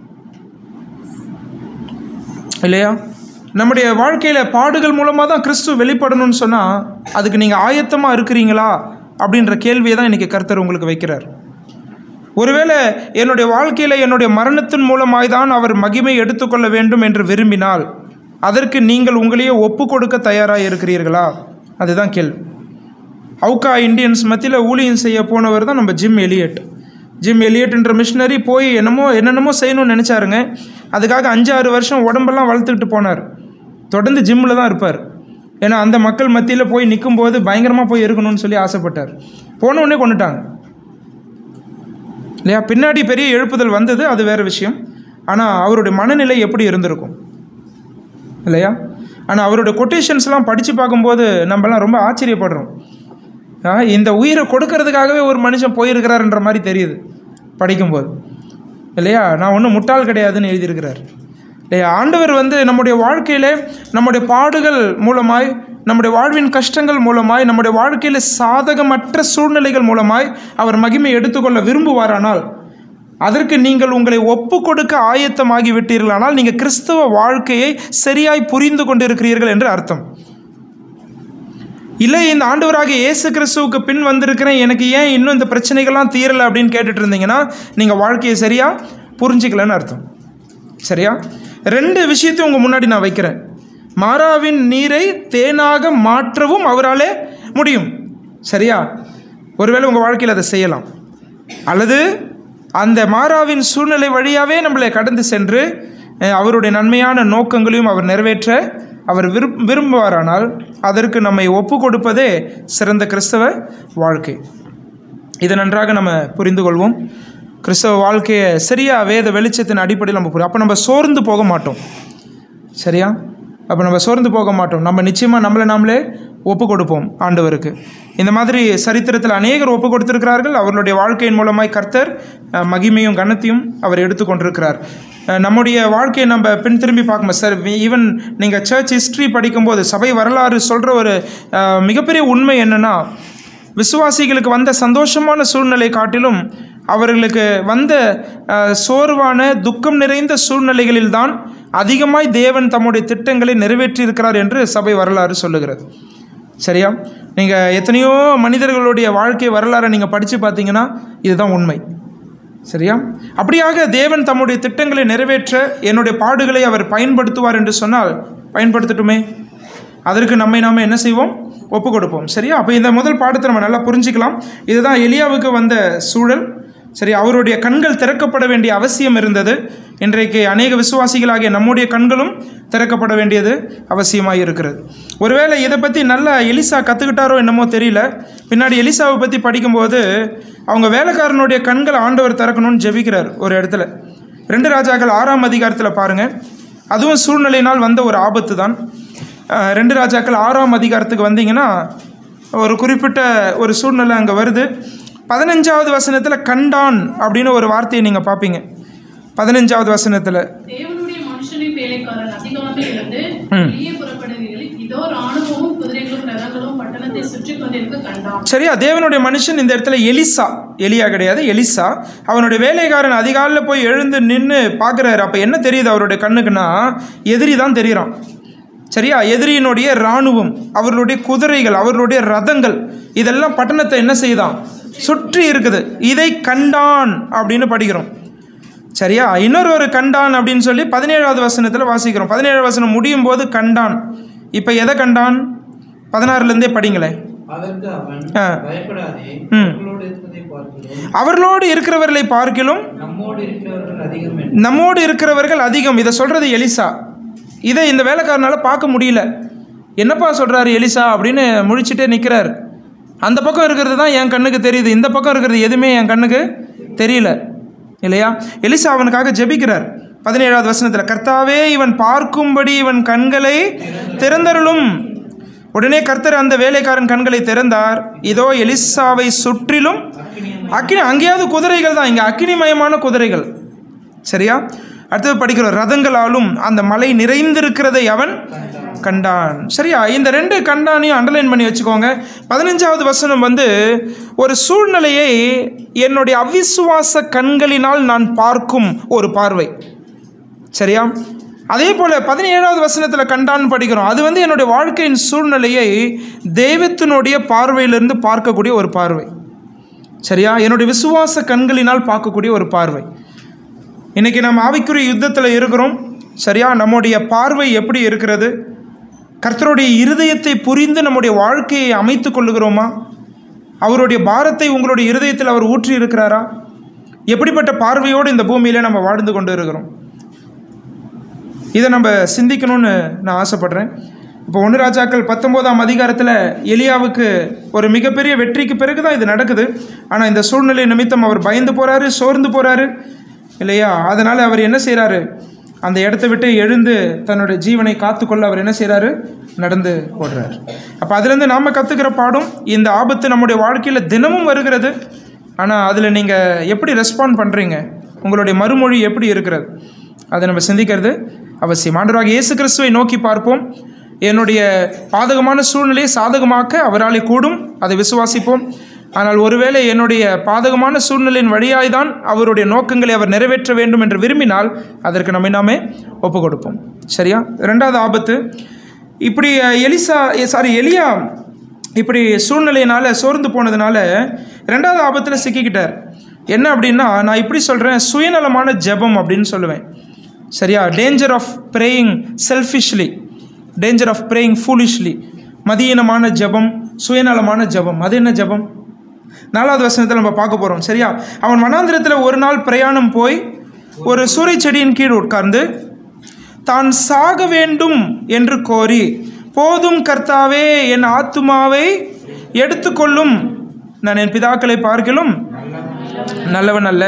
S1: இல்லையா நம்முடைய வாழ்க்கையில் பாடுகள் மூலமாக தான் கிறிஸ்து வெளிப்படணும்னு சொன்னால் அதுக்கு நீங்கள் ஆயத்தமாக இருக்கிறீங்களா அப்படின்ற கேள்வியை தான் இன்றைக்கி கர்த்தர் உங்களுக்கு வைக்கிறார் ஒருவேளை என்னுடைய வாழ்க்கையில் என்னுடைய மரணத்தின் மூலமாய் தான் அவர் மகிமை எடுத்துக்கொள்ள வேண்டும் என்று விரும்பினால் அதற்கு நீங்கள் உங்களையே ஒப்பு கொடுக்க தயாராக இருக்கிறீர்களா அதுதான் கேள்வி அவுக்கா இந்தியன்ஸ் மத்தியில் ஊழியம் செய்ய போனவர் தான் நம்ம ஜிம் எலியட் ஜிம் எலியட்ன்ற மிஷினரி போய் என்னமோ என்னென்னமோ செய்யணும்னு நினச்சாருங்க அதுக்காக அஞ்சாறு வருஷம் உடம்பெல்லாம் வளர்த்துக்கிட்டு போனார் தொடர்ந்து ஜிம்மில் தான் இருப்பார் ஏன்னா அந்த மக்கள் மத்தியில் போய் நிற்கும்போது பயங்கரமாக போய் இருக்கணும்னு சொல்லி ஆசைப்பட்டார் போன உடனே கொண்டுட்டாங்க இல்லையா பின்னாடி பெரிய எழுப்புதல் வந்தது அது வேறு விஷயம் ஆனால் அவருடைய மனநிலை எப்படி இருந்திருக்கும் இல்லையா ஆனால் அவருடைய கொட்டேஷன்ஸ்லாம் படித்து பார்க்கும்போது நம்மலாம் ரொம்ப ஆச்சரியப்படுறோம் ஆ, இந்த உயிரை கொடுக்கறதுக்காகவே ஒரு மனுஷன் போயிருக்கிறாருன்ற மாதிரி தெரியுது படிக்கும்போது இல்லையா நான் ஒன்றும் முட்டாள் கிடையாதுன்னு எழுதியிருக்கிறார் இல்லையா ஆண்டவர் வந்து நம்முடைய வாழ்க்கையில் நம்முடைய பாடுகள் மூலமாய் நம்முடைய வாழ்வின் கஷ்டங்கள் மூலமாய் நம்முடைய வாழ்க்கையில் சாதகமற்ற சூழ்நிலைகள் மூலமாய் அவர் மகிமை எடுத்துக்கொள்ள விரும்புவாரானால் அதற்கு நீங்கள் உங்களை ஒப்பு கொடுக்க ஆயத்தமாகி விட்டீர்களானால் நீங்கள் கிறிஸ்தவ வாழ்க்கையை சரியாய் புரிந்து கொண்டிருக்கிறீர்கள் என்று அர்த்தம் இல்லை இந்த ஆண்டவராகிய இயேசு கிறிஸ்துவுக்கு பின் வந்திருக்கிறேன் எனக்கு ஏன் இன்னும் இந்த பிரச்சனைகள்லாம் தீரலை அப்படின்னு கேட்டுட்டு இருந்தீங்கன்னா நீங்கள் வாழ்க்கையை சரியாக புரிஞ்சிக்கலன்னு அர்த்தம் சரியா ரெண்டு விஷயத்தையும் உங்கள் முன்னாடி நான் வைக்கிறேன் மாறாவின் நீரை தேனாக மாற்றவும் அவராலே முடியும் சரியா ஒருவேளை உங்கள் வாழ்க்கையில் அதை செய்யலாம் அல்லது அந்த மாறாவின் சூழ்நிலை வழியாகவே நம்மளை கடந்து சென்று அஹ், அவருடைய நன்மையான நோக்கங்களையும் அவர் நிறைவேற்ற அவர் விரும் விரும்புவாரானால் அதற்கு நம்மை ஒப்பு கொடுப்பதே சிறந்த கிறிஸ்தவ வாழ்க்கை இதை நன்றாக நம்ம புரிந்து கொள்வோம் கிறிஸ்தவ வாழ்க்கையை சரியாக வேத வெளிச்சத்தின் அடிப்படையில் நம்ம புரியும் அப்போ நம்ம சோர்ந்து போக மாட்டோம் சரியா அப்போ நம்ம சோர்ந்து போக மாட்டோம் நம்ம நிச்சயமாக நம்மளை நாமளே ஒப்பு கொடுப்போம் ஆண்டவருக்கு இந்த மாதிரி சரித்திரத்தில் அநேகர் ஒப்பு கொடுத்திருக்கிறார்கள் அவர்களுடைய வாழ்க்கையின் மூலமாய் கர்த்தர் அஹ், மகிமையும் கனத்தையும் அவர் எடுத்துக்கொண்டிருக்கிறார் அஹ், நம்முடைய வாழ்க்கையை நம்ம பின் திரும்பி பார்க்கும்போது சார் ஈவன் நீங்கள் சர்ச் ஹிஸ்ட்ரி படிக்கும்போது சபை வரலாறு சொல்கிற ஒரு அஹ், மிகப்பெரிய உண்மை என்னென்னா விசுவாசிகளுக்கு வந்த சந்தோஷமான சூழ்நிலை காட்டிலும் அவர்களுக்கு வந்த அஹ், சோர்வான துக்கம் நிறைந்த சூழ்நிலைகளில்தான் அதிகமாய் தேவன் தம்முடைய திட்டங்களை நிறைவேற்றியிருக்கிறார் என்று சபை வரலாறு சொல்லுகிறது சரியா நீங்கள் எத்தனையோ மனிதர்களுடைய வாழ்க்கை வரலாறை நீங்கள் படித்து பார்த்தீங்கன்னா இதுதான் உண்மை சரியா அப்படியாக தேவன் தம்முடைய திட்டங்களை நிறைவேற்ற என்னுடைய பாடுகளை அவர் பயன்படுத்துவார் என்று சொன்னால் பயன்படுத்தட்டுமே அதற்கு நம்மை நாம் என்ன செய்வோம் ஒப்பு கொடுப்போம் சரியா அப்போ இந்த முதல் பாடத்தை நம்ம நல்லா புரிஞ்சுக்கலாம் இதுதான் எலியாவுக்கு வந்த சூழல் சரி அவருடைய கண்கள் திறக்கப்பட வேண்டிய அவசியம் இருந்தது இன்றைக்கு அநேக விசுவாசிகளாகிய நம்முடைய கண்களும் திறக்கப்பட வேண்டியது அவசியமாக இருக்கிறது ஒருவேளை இதை பற்றி நல்லா எலிசா கற்றுக்கிட்டாரோ என்னமோ தெரியல பின்னாடி எலிசாவை பற்றி படிக்கும்போது அவங்க வேலைக்காரனுடைய கண்கள் ஆண்டவர் திறக்கணும்னு ஜெபிக்கிறார் ஒரு இடத்துல ரெண்டு ராஜாக்கள் ஆறாம் அதிகாரத்தில் பாருங்கள் அதுவும் சூழ்நிலையினால் வந்த ஒரு ஆபத்து தான் அஹ், ரெண்டு ராஜாக்கள் ஆறாம் அதிகாரத்துக்கு வந்தீங்கன்னா ஒரு குறிப்பிட்ட ஒரு சூழ்நிலை அங்கே வருது பதினஞ்சாவது வசனத்தில் கண்டான் அப்படின்னு ஒரு வார்த்தையை நீங்கள் பார்ப்பீங்க பதினஞ்சாவது வசனத்தில்
S2: தேவனுடைய மனுஷனின் வேலைக்காரன் அதிகாலை எழுந்து
S1: ம்.
S2: வெளியே புறப்படுகையில் இதோ ராணுவமும் குதிரைகளும் ரதங்களும் பட்டணத்தை சுற்றி கொண்டிருக்க கண்டான்
S1: சரியா தேவனுடைய மனுஷன் இந்த இடத்துல எலிசா எலியா கிடையாது எலிசா அவனுடைய வேலைக்காரன் அதிகாலையில் போய் எழுந்து நின்று பார்க்குறாரு அப்போ என்ன தெரியுது அவருடைய கண்ணுக்குன்னா எதிரி தான் தெரியுறான் சரியா எதிரியினுடைய இராணுவம் அவர்களுடைய குதிரைகள் அவர்களுடைய ரதங்கள் இதெல்லாம் பட்டணத்தை என்ன செய்தான் சுற்றி இருக்குது இதை கண்டான் அப்படின்னு படிக்கிறோம் சரியா இன்னொரு ஒரு கண்டான் அப்படின்னு சொல்லி பதினேழாவது வசனத்தில் வாசிக்கிறோம் பதினேழாவது வசனம் முடியும் போது கண்டான் இப்போ எதை கண்டான் பதினாறுலேருந்தே படிங்களேன்
S3: அதற்கு அவன்
S1: ஆ.
S3: பயப்படாதே
S1: ம்.
S3: உங்களோடு இருப்பதை பார்க்கிறோம்
S1: அவர்களோடு இருக்கிறவர்களை பார்க்கிலும்
S3: நம்மோடு இருக்கிறவர்கள் அதிகம் என்று
S1: நம்மோடு இருக்கிறவர்கள் அதிகம் இதை சொல்கிறது எலிசா இதை இந்த வேலைக்காரனால பார்க்க முடியல என்னப்பா சொல்கிறாரு எலிசா அப்படின்னு முழிச்சிட்டே நிற்கிறார் அந்த பக்கம் இருக்கிறது தான் என் கண்ணுக்கு தெரியுது இந்த பக்கம் இருக்கிறது எதுவுமே என் கண்ணுக்கு தெரியல இல்லையா எலிசா அவனுக்காக ஜெபிக்கிறார் பதினேழாவது வசனத்தில் கர்த்தாவே இவன் பார்க்கும்படி இவன் கண்களை திறந்தருளும் உடனே கர்த்தர் அந்த வேலைக்காரன் கண்களை திறந்தார் இதோ எலிசாவை சுற்றிலும் அக்கினி அங்கேயாவது குதிரைகள் தான் இங்கே அக்கினிமயமான குதிரைகள் சரியா அடுத்தது படிக்கிறோம் ரதங்களாலும் அந்த மலை நிறைந்திருக்கிறதை அவன் கண்டான் சரியா இந்த ரெண்டு கண்டானையும் அண்டர்லைன் பண்ணி வச்சுக்கோங்க பதினஞ்சாவது வசனம் வந்து ஒரு சூழ்நிலையை என்னுடைய அவிசுவாச கண்களினால் நான் பார்க்கும் ஒரு பார்வை சரியா அதே போல் பதினேழாவது வசனத்தில் கண்டான்னு படிக்கிறோம் அது வந்து என்னுடைய வாழ்க்கையின் சூழ்நிலையை தெய்வத்தினுடைய பார்வையிலிருந்து பார்க்கக்கூடிய ஒரு பார்வை சரியா என்னுடைய விசுவாச கண்களினால் பார்க்கக்கூடிய ஒரு பார்வை இன்றைக்கி நம்ம ஆவிக்குரிய யுத்தத்தில் இருக்கிறோம் சரியா நம்முடைய பார்வை எப்படி இருக்கிறது கர்த்தருடைய இருதயத்தை புரிந்து நம்முடைய வாழ்க்கையை அமைத்து கொள்ளுகிறோமா அவருடைய பாரத்தை உங்களுடைய இருதயத்தில் அவர் ஊற்றி இருக்கிறாரா எப்படிப்பட்ட பார்வையோடு இந்த பூமியில் நம்ம வாழ்ந்து கொண்டு இருக்கிறோம் இதை நம்ம சிந்திக்கணும்னு நான் ஆசைப்படுறேன் இப்போ ஒன்று ராஜாக்கள் பத்தொம்போதாம் அதிகாரத்தில் எலியாவுக்கு ஒரு மிகப்பெரிய வெற்றிக்கு பிறகு தான் இது நடக்குது ஆனால் இந்த சூழ்நிலை நிமித்தம் அவர் பயந்து போகிறாரு சோர்ந்து போகிறாரு இல்லையா அதனால் அவர் என்ன செய்கிறாரு அந்த இடத்த விட்டு எழுந்து தன்னோட ஜீவனை காத்துக்கொள்ள அவர் என்ன செய்கிறாரு நடந்து ஓடுறார் அப்போ அதுலேருந்து நாம் கற்றுக்கிற பாடம் இந்த ஆபத்து நம்முடைய வாழ்க்கையில் தினமும் வருகிறது ஆனால் அதில் நீங்கள் எப்படி ரெஸ்பாண்ட் பண்ணுறீங்க உங்களுடைய மறுமொழி எப்படி இருக்கிறது அதை நம்ம சிந்திக்கிறது அவசியம் ஆண்டவராக இயேசு கிறிஸ்துவை நோக்கி பார்ப்போம் என்னுடைய பாதகமான சூழ்நிலையை சாதகமாக்க அவராலே கூடும் அதை விசுவாசிப்போம் ஆனால் ஒருவேளை என்னுடைய பாதகமான சூழ்நிலையின் வழியாய் தான் அவருடைய நோக்கங்களை அவர் நிறைவேற்ற வேண்டும் என்று விரும்பினால் அதற்கு நம்மை நாமே ஒப்பு கொடுப்போம் சரியா ரெண்டாவது ஆபத்து இப்படி அஹ், எலிசா சாரி எலியா இப்படி சூழ்நிலையினால் சோர்ந்து போனதுனால ரெண்டாவது ஆபத்தில் சிக்கிக்கிட்டார் என்ன அப்படின்னா நான் இப்படி சொல்கிறேன் சுயநலமான ஜெபம் அப்படின்னு சொல்லுவேன் சரியா danger of praying selfishly danger of praying foolishly மதியீனமான ஜெபம் சுயநலமான ஜெபம் அது என்ன ஜெபம் நாலாவது வசனத்தில் நம்ம பார்க்க போகிறோம் சரியா அவன் வனாந்திரத்தில் ஒரு நாள் பிரயாணம் போய் ஒரு சூறை செடியின் கீழ் உட்கார்ந்து தான் சாக வேண்டும் என்று கோரி போதும் கர்த்தாவே என் ஆத்துமாவை எடுத்துக்கொள்ளும் நான் என் பிதாக்களை பார்க்கலும் நல்லவன் அல்ல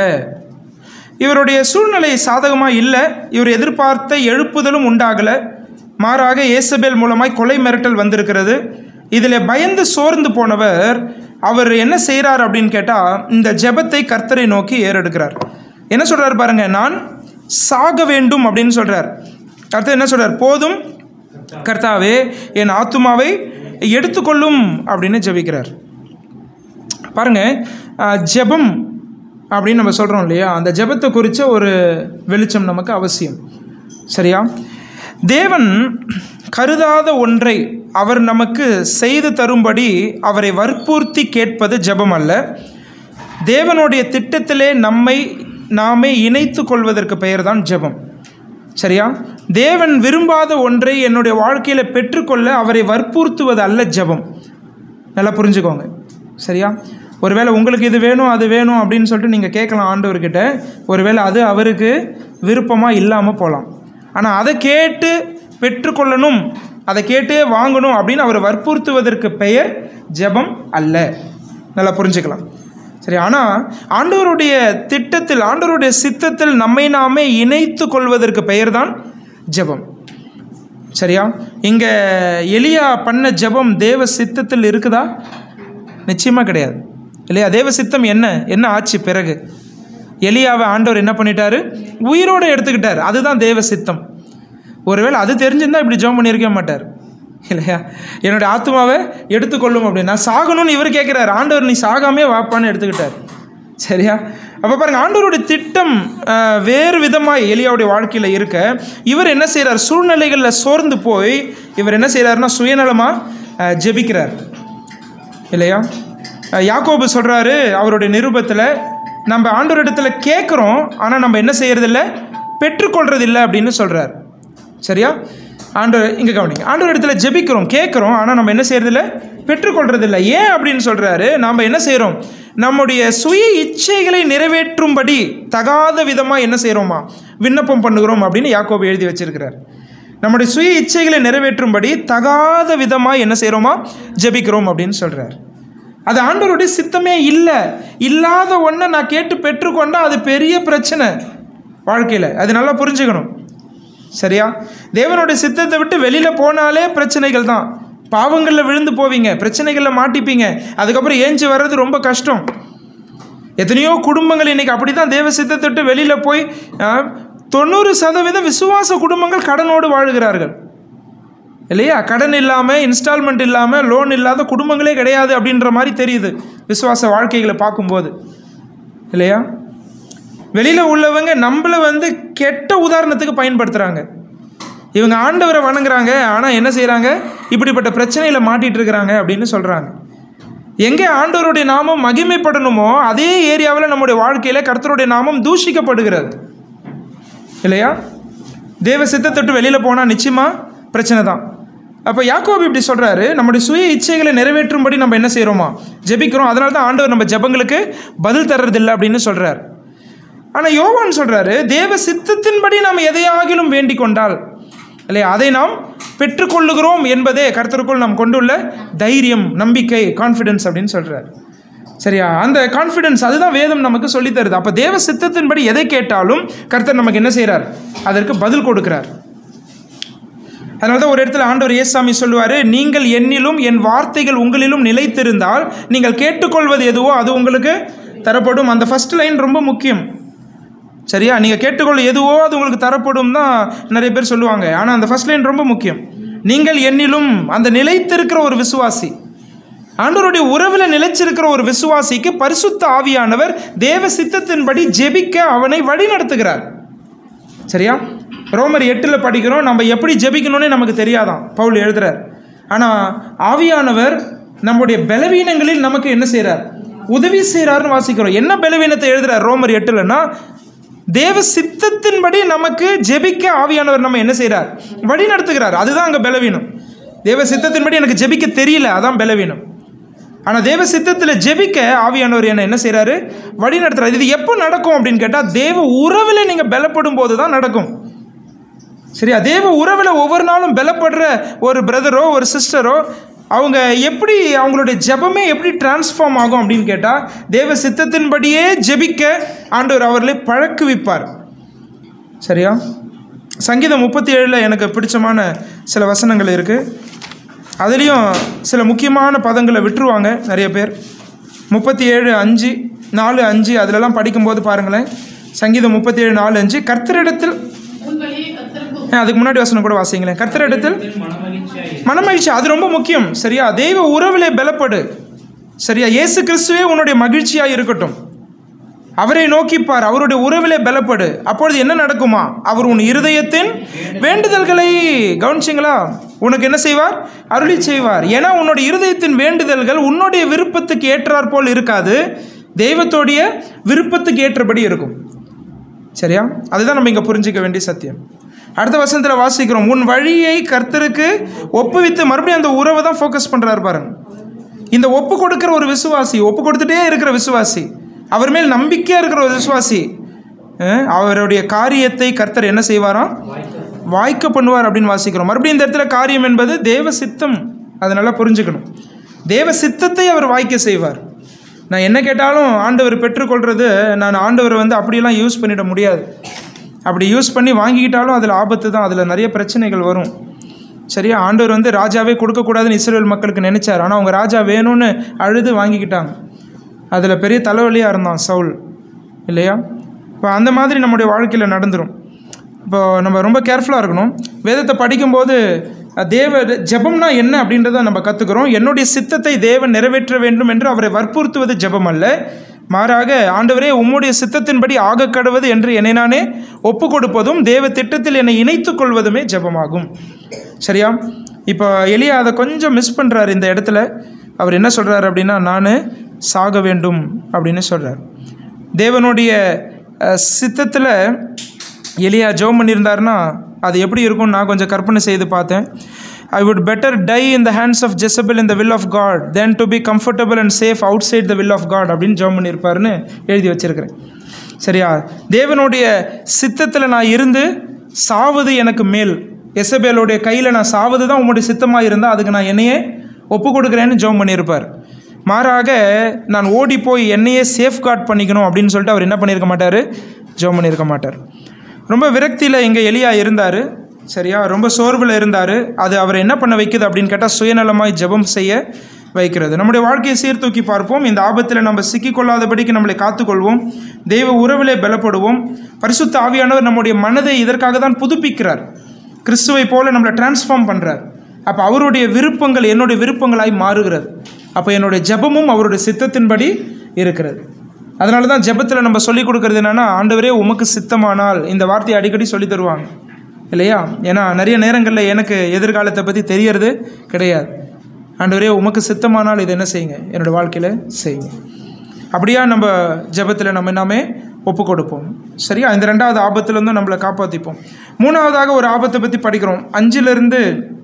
S1: இவருடைய சூழ்நிலை சாதகமாக இல்லை இவர் எதிர்பார்த்த எழுப்புதலும் உண்டாகலை மாறாக ஏசபேல் மூலமாய் கொலை மிரட்டல் வந்திருக்கிறது இதில் பயந்து சோர்ந்து போனவர் அவர் என்ன செய்கிறார் அப்படின்னு கேட்டால் இந்த ஜெபத்தை கர்த்தரை நோக்கி ஏறெடுக்கிறார் என்ன சொல்கிறார் பாருங்க நான் சாக வேண்டும் அப்படின்னு சொல்கிறார் கர்த்தர் என்ன சொல்கிறார் போதும் கர்த்தாவே என் ஆத்துமாவை எடுத்துக்கொள்ளும் அப்படின்னு ஜெபிக்கிறார் பாருங்க அஹ், ஜெபம் அப்படின்னு நம்ம சொல்கிறோம் இல்லையா அந்த ஜெபத்தை குறித்த ஒரு வெளிச்சம் நமக்கு அவசியம் சரியா தேவன் கருதாத ஒன்றை அவர் நமக்கு செய்து தரும்படி அவரை வற்புறுத்தி கேட்பது ஜெபம் அல்ல தேவனுடைய திட்டத்திலே நம்மை நாமே இணைத்து கொள்வதற்கு பெயர் தான் ஜெபம் சரியா தேவன் விரும்பாத ஒன்றை என்னுடைய வாழ்க்கையில் பெற்றுக்கொள்ள அவரை வற்புறுத்துவது அல்ல ஜெபம் நல்லா புரிஞ்சுக்கோங்க சரியா ஒருவேளை உங்களுக்கு இது வேணும் அது வேணும் அப்படின்னு சொல்லிட்டு நீங்கள் கேட்கலாம் ஆண்டவர்கிட்ட ஒருவேளை அது அவருக்கு விருப்பமாக இல்லாமல் போகலாம் ஆனால் அதை கேட்டு பெற்றுக்கொள்ளணும் அதை கேட்டே வாங்கணும் அப்படின்னு அவர் வற்புறுத்துவதற்கு பெயர் ஜெபம் அல்ல நல்லா புரிஞ்சுக்கலாம் சரி ஆனால் ஆண்டவருடைய திட்டத்தில் ஆண்டவருடைய சித்தத்தில் நம்மை நாமே இணைத்து கொள்வதற்கு பெயர் தான் ஜெபம் சரியா இங்கே எலியா பண்ண ஜெபம் தேவ சித்தத்தில் இருக்குதா நிச்சயமாக கிடையாது இல்லையா தேவ சித்தம் என்ன என்ன ஆச்சு பிறகு எலியாவை ஆண்டவர் என்ன பண்ணிட்டாரு உயிரோடு எடுத்துக்கிட்டார் அதுதான் தேவ சித்தம் ஒருவேளை அது தெரிஞ்சிருந்தா இப்படி ஜெபம் பண்ணியிருக்க மாட்டார் இல்லையா என்னுடைய ஆத்மாவை எடுத்துக்கொள்ளும் அப்படின்னு நான் சாகணும்னு இவர் கேட்குறாரு ஆண்டவர் நீ சாகாமே வாப்பான்னு எடுத்துக்கிட்டார் சரியா அப்போ பாருங்க ஆண்டவருடைய திட்டம் அஹ், வேறு விதமாக எலியாவுடைய வாழ்க்கையில் இருக்க இவர் என்ன செய்கிறார் சூழ்நிலைகளில் சோர்ந்து போய் இவர் என்ன செய்கிறாருன்னா சுயநலமாக ஜெபிக்கிறார் இல்லையா அஹ் யாக்கோபு சொல்கிறாரு அவருடைய நிருபத்தில் நம்ம ஆண்டவரிடத்தில் கேட்குறோம் ஆனால் நம்ம என்ன செய்யறதில்ல பெற்றுக்கொள்றதில்ல அப்படின்னு சொல்கிறார் சரியா ஆண்டவர் இங்கே கவனிங்க ஆண்டவர் இடத்துல ஜெபிக்கிறோம் கேட்குறோம் ஆனால் நம்ம என்ன செய்யறதில்ல பெற்றுக்கொள்றதில்ல ஏன் அப்படின்னு சொல்கிறாரு நாம் என்ன செய்கிறோம் நம்முடைய சுய இச்சைகளை நிறைவேற்றும்படி தகாத விதமாக என்ன செய்கிறோமா விண்ணப்பம் பண்ணுகிறோம் அப்படின்னு யாக்கோபு எழுதி வச்சிருக்கிறார் நம்முடைய சுய இச்சைகளை நிறைவேற்றும்படி தகாத விதமாக என்ன செய்கிறோமா ஜெபிக்கிறோம் அப்படின்னு சொல்கிறார் அது ஆண்டவருடைய சித்தமே இல்லை இல்லாத ஒன்றை நான் கேட்டு பெற்றுக்கொண்டா அது பெரிய பிரச்சனை வாழ்க்கையில் அது நல்லா புரிஞ்சுக்கணும் சரியா தேவனுடைய சித்தத்தை விட்டு வெளியில் போனாலே பிரச்சனைகள் தான் பாவங்களில் விழுந்து போவீங்க பிரச்சனைகளில் மாட்டிப்பீங்க அதுக்கப்புறம் ஏஞ்சி வர்றது ரொம்ப கஷ்டம் எத்தனையோ குடும்பங்கள் இன்றைக்கி அப்படி தான் தேவ சித்தத்தை விட்டு வெளியில் போய் ஆ, தொண்ணூறு சதவீதம் விசுவாச குடும்பங்கள் கடனோடு வாழுகிறார்கள் இல்லையா கடன் இல்லாமல் இன்ஸ்டால்மெண்ட் இல்லாமல் லோன் இல்லாத குடும்பங்களே கிடையாது அப்படின்ற மாதிரி தெரியுது விசுவாச வாழ்க்கைகளை பார்க்கும்போது இல்லையா வெளியில் உள்ளவங்க நம்மளை வந்து கெட்ட உதாரணத்துக்கு பயன்படுத்துகிறாங்க இவங்க ஆண்டவரை வணங்குறாங்க ஆனால் என்ன செய்கிறாங்க இப்படிப்பட்ட பிரச்சனையில் மாட்டிட்டு இருக்கிறாங்க அப்படின்னு சொல்கிறாங்க எங்கே ஆண்டவருடைய நாமம் மகிமைப்படணுமோ அதே ஏரியாவில் நம்முடைய வாழ்க்கையில் கர்த்தருடைய நாமம் தூஷிக்கப்படுகிறது இல்லையா தேவ சித்தத்தொட்டு வெளியில் போனால் நிச்சயமாக பிரச்சனை தான் அப்போ யாக்கோபு இப்படி சொல்கிறாரு நம்முடைய சுய இச்சைகளை நிறைவேற்றும்படி நம்ம என்ன செய்கிறோமா ஜெபிக்கிறோம் அதனால தான் ஆண்டவர் நம்ம ஜெபங்களுக்கு பதில் தர்றதில்லை அப்படின்னு சொல்கிறார் ஆனால் யோவான் சொல்கிறாரு தேவ சித்தத்தின்படி நாம் எதையாகிலும் வேண்டிக் கொண்டால் இல்லையா அதை நாம் பெற்றுக்கொள்ளுகிறோம் என்பதே கர்த்தருக்குள் நாம் கொண்டுள்ள தைரியம் நம்பிக்கை கான்ஃபிடன்ஸ் அப்படின்னு சொல்கிறார் சரியா அந்த கான்ஃபிடன்ஸ் அதுதான் வேதம் நமக்கு சொல்லித் தருது அப்போ தேவ சித்தத்தின்படி எதை கேட்டாலும் கர்த்தர் நமக்கு என்ன செய்கிறார் அதற்கு பதில் கொடுக்கிறார் அதனால தான் ஒரு இடத்துல ஆண்டவர் ஏசாமி சொல்லுவார் நீங்கள் என்னிலும் என் வார்த்தைகள் உங்களிலும் நிலைத்திருந்தால் நீங்கள் கேட்டுக்கொள்வது எதுவோ அது உங்களுக்கு தரப்படும் அந்த ஃபர்ஸ்ட் லைன் ரொம்ப முக்கியம் சரியா நீங்கள் கேட்டுக்கொள்ள எதுவோ அது உங்களுக்கு தரப்படும் தான் நிறைய பேர் சொல்லுவாங்க ஆனால் அந்த ஃபர்ஸ்ட் லைன் ரொம்ப முக்கியம் நீங்கள் என்னிலும் அந்த நிலைத்திருக்கிற ஒரு விசுவாசி ஆண்டவருடைய உறவில் நிலைச்சிருக்கிற ஒரு விசுவாசிக்கு பரிசுத்த ஆவியானவர் தேவ சித்தத்தின்படி ஜெபிக்க அவனை வழி நடத்துகிறார் சரியா ரோமர் எட்டில் படிக்கிறோம் நம்ம எப்படி ஜெபிக்கணும்னே நமக்கு தெரியாதான் பவுல் எழுதுறார் ஆனால் ஆவியானவர் நம்முடைய பலவீனங்களில் நமக்கு என்ன செய்கிறார் உதவி செய்கிறாருன்னு வாசிக்கிறோம் என்ன பலவீனத்தை எழுதுறார் ரோமர் எட்டுலன்னா தேவ சித்தத்தின்படி நமக்கு ஜெபிக்க ஆவியானவர் நம்ம என்ன செய்கிறார் வழி நடத்துகிறார் அதுதான் அங்கே பலவீனம் தேவ சித்தத்தின்படி எனக்கு ஜெபிக்க தெரியல அதான் பலவீனம் ஆனால் தேவ சித்தத்தில் ஜெபிக்க ஆவியானவர் என்ன என்ன செய்கிறாரு வழி நடத்துறாரு இது எப்போ நடக்கும் அப்படின்னு கேட்டால் தேவ உறவில் நீங்கள் பலப்படும் போது தான் நடக்கும் சரியா தேவ உறவில் ஒவ்வொரு நாளும் பலப்படுற ஒரு பிரதரோ ஒரு சிஸ்டரோ அவங்க எப்படி அவங்களுடைய ஜெபமே எப்படி டிரான்ஸ்ஃபார்ம் ஆகும் அப்படின்னு கேட்டால் தேவ சித்தத்தின்படியே ஜெபிக்க ஆண்டவர் அவர்களை பழக்குவிப்பார் சரியா சங்கீதம் முப்பத்தி ஏழில் எனக்கு பிடிச்சமான சில வசனங்கள் இருக்குது அதுலேயும் சில முக்கியமான பதங்களை விட்டுருவாங்க நிறைய பேர் முப்பத்தி ஏழு அஞ்சு நாலு அஞ்சு அதிலெல்லாம் படிக்கும்போது பாருங்களேன் சங்கீதம் முப்பத்தி ஏழு நாலு அஞ்சு கர்த்தரிடத்தில்
S2: உன் வழியை கத்தருக்கு
S1: ஆ, அதுக்கு முன்னாடி வசனம் கூட வாசிங்களேன் கர்த்தரிடத்தில்
S3: மனமகிழ்ச்சியாய்
S1: மனமகிழ்ச்சி அது ரொம்ப முக்கியம் சரியா தெய்வ உறவிலே பலப்படு சரியா இயேசு கிறிஸ்துவே உன்னுடைய மகிழ்ச்சியாக இருக்கட்டும் அவரை நோக்கிப்பார் அவருடைய உறவிலே பலப்படு அப்பொழுது என்ன நடக்குமா அவர் உன் இருதயத்தின் வேண்டுதல்களை கவனிச்சிங்களா உனக்கு என்ன செய்வார் அருளி செய்வார் ஏன்னா உன்னுடைய இருதயத்தின் வேண்டுதல்கள் உன்னுடைய விருப்பத்துக்கு ஏற்றாற் போல் இருக்காது தெய்வத்தோடைய விருப்பத்துக்கு ஏற்றபடி இருக்கும் சரியா அதுதான் நம்ம இங்கே புரிஞ்சிக்க வேண்டிய சத்தியம் அடுத்த வசனத்தில் வாசிக்கிறோம் உன் வழியை கர்த்தருக்கு ஒப்புவித்து மறுபடியும் அந்த உறவை தான் ஃபோக்கஸ் பண்ணுறாரு பாருங்க இந்த ஒப்பு கொடுக்குற ஒரு விசுவாசி ஒப்பு கொடுத்துட்டே இருக்கிற விசுவாசி அவர் மேல் நம்பிக்கையாக இருக்கிற ஒரு விசுவாசி அஹ், அவருடைய காரியத்தை கர்த்தர் என்ன செய்வாராம் வாய்க்க பண்ணுவார் அப்படின்னு வாசிக்கிறோம் மறுபடியும் இந்த இடத்துல காரியம் என்பது தேவ சித்தம் அதை நல்லா புரிஞ்சுக்கணும் தேவ சித்தத்தை அவர் வாய்க்க செய்வார் நான் என்ன கேட்டாலும் ஆண்டவர் பெற்றுக்கொள்கிறது நான் ஆண்டவரை வந்து அப்படியெல்லாம் யூஸ் பண்ணிட முடியாது அப்படி யூஸ் பண்ணி வாங்கிக்கிட்டாலும் அதில் ஆபத்து தான் அதில் நிறைய பிரச்சனைகள் வரும் சரியா ஆண்டவர் வந்து ராஜாவே கொடுக்கக்கூடாதுன்னு இஸ்ரேல் மக்களுக்கு நினைச்சார் ஆனால் அவங்க ராஜா வேணும்னு அழுது வாங்கிக்கிட்டாங்க அதில் பெரிய தலைவலியாக இருந்தான் சவுல் இல்லையா இப்போ அந்த மாதிரி நம்முடைய வாழ்க்கையில் நடந்துரும் இப்போ நம்ம ரொம்ப கேர்ஃபுல்லாக இருக்கணும் வேதத்தை படிக்கும்போது அஹ், தேவ ஜெபம்னா என்ன அப்படின்றத நம்ம கற்றுக்குறோம் என்னுடைய சித்தத்தை தேவன் நிறைவேற்ற வேண்டும் என்று அவரை வற்புறுத்துவது ஜெபம் அல்ல மாறாக ஆண்டவரே உம்முடைய சித்தத்தின்படி ஆக கடவது என்று என்னை நானே ஒப்பு கொடுப்பதும் தேவ திட்டத்தில் என்னை இணைத்துக் கொள்வதுமே ஜெபமாகும் சரியா இப்போ எலியா அதை கொஞ்சம் மிஸ் பண்ணுறாரு இந்த இடத்துல அவர் என்ன சொல்கிறார் அப்படின்னா நான் சாக வேண்டும் அப்படின்னு சொல்கிறார் தேவனுடைய சித்தத்தில் எலியா ஜெபம் பண்ணியிருந்தாருன்னா அது எப்படி இருக்கும்னு நான் கொஞ்சம் கற்பனை செய்து பார்த்தேன் I would better die in the hands of Jezebel in the will of God then to be comfortable and safe outside the will of God அப்படின்னு ஜெபம் பண்ணியிருப்பாருன்னு எழுதி வச்சிருக்கிறேன் சரியா தேவனுடைய சித்தத்தில் நான் இருந்து சாவது எனக்கு மேல் எசபேலுடைய கையில் நான் சாவது தான் உங்களுடைய சித்தமாக இருந்தால் அதுக்கு நான் என்னையே ஒப்பு கொடுக்குறேன்னு ஜெபம் பண்ணியிருப்பார் மாறாக நான் ஓடி போய் என்னையே சேஃப்கார்ட் பண்ணிக்கணும் அப்படின்னு சொல்லிட்டு அவர் என்ன பண்ணியிருக்க மாட்டார் ஜெபம் பண்ணியிருக்க மாட்டார் ரொம்ப விரக்தியில் எங்கள் எலியா இருந்தார் சரியா ரொம்ப சோர்வில் இருந்தார் அது அவர் என்ன பண்ண வைக்குது அப்படின்னு கேட்டால் சுயநலமாய் ஜெபம் செய்ய வைக்கிறது நம்முடைய வாழ்க்கையை சீர்தூக்கி பார்ப்போம் இந்த ஆபத்தில் நம்ம சிக்கிக்கொள்ளாதபடிக்கு நம்மளை காத்துக்கொள்வோம் தெய்வ உறவிலே பலப்படுவோம் பரிசுத்த ஆவியானவர் நம்முடைய மனதை இதற்காக தான் புதுப்பிக்கிறார் கிறிஸ்துவை போல நம்மளை டிரான்ஸ்ஃபார்ம் பண்ணுறார் அப்போ அவருடைய விருப்பங்கள் என்னுடைய விருப்பங்களாய் மாறுகிறது அப்போ என்னுடைய ஜெபமும் அவருடைய சித்தத்தின்படி இருக்கிறது அதனால தான் ஜெபத்தில் நம்ம சொல்லிக் கொடுக்கறது என்னென்னா ஆண்டவரே உமக்கு சித்தமானால் இந்த வார்த்தையை அடிக்கடி சொல்லி தருவாங்க இல்லையா ஏன்னா நிறைய நேரங்களில் எனக்கு எதிர்காலத்தை பற்றி தெரியறது கிடையாது ஆண்டவரே உமக்கு சித்தமானால் இதை என்ன செய்யுங்க என்னோடய வாழ்க்கையில் செய்யுங்க அப்படியா நம்ம ஜெபத்தில் நம்ம எல்லாமே ஒப்பு கொடுப்போம் சரியா இந்த ரெண்டாவது ஆபத்துலேருந்து நம்மளை காப்பாற்றிப்போம் மூணாவதாக ஒரு ஆபத்தை பற்றி படிக்கிறோம் அஞ்சிலிருந்து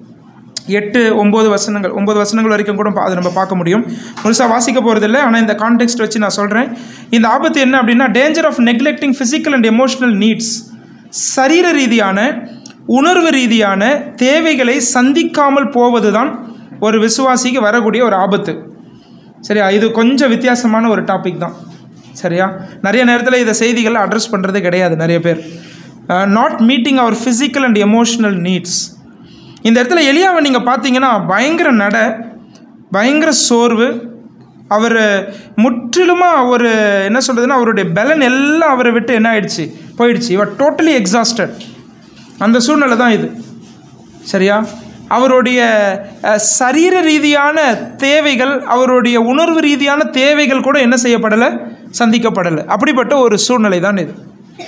S1: எட்டு ஒம்பது வசனங்கள் ஒம்பது வசனங்கள் வரைக்கும் கூட பா- அதை நம்ம பார்க்க முடியும் முழுசாக வாசிக்க போகிறதில்ல ஆனால் இந்த கான்டெக்ஸ்ட் வச்சு நான் சொல்கிறேன் இந்த ஆபத்து என்ன அப்படின்னா danger of neglecting physical and emotional needs சரீர ரீதியான உணர்வு ரீதியான தேவைகளை சந்திக்காமல் போவது தான் ஒரு விசுவாசிக்கு வரக்கூடிய ஒரு ஆபத்து சரியா இது கொஞ்சம் வித்தியாசமான ஒரு டாபிக் தான் சரியா நிறைய நேரத்தில் இதை செய்திகளை அட்ரஸ் பண்ணுறதே கிடையாது நிறைய பேர் not meeting our physical and emotional needs இந்த இடத்துல எலியாவை நீங்கள் பார்த்தீங்கன்னா பயங்கர நட பயங்கர சோர்வு அவர் முற்றிலுமாக ஒரு என்ன சொல்கிறதுன்னா அவருடைய பலன் எல்லாம் அவரை விட்டு என்ன ஆயிடுச்சு போயிடுச்சு இவர் டோட்டலி எக்ஸாஸ்டட் அந்த சூழ்நிலை தான் இது சரியா அவருடைய அஹ், சரீர ரீதியான தேவைகள் அவருடைய உணர்வு ரீதியான தேவைகள் கூட என்ன செய்யப்படலை சந்திக்கப்படலை அப்படிப்பட்ட ஒரு சூழ்நிலை தான் இது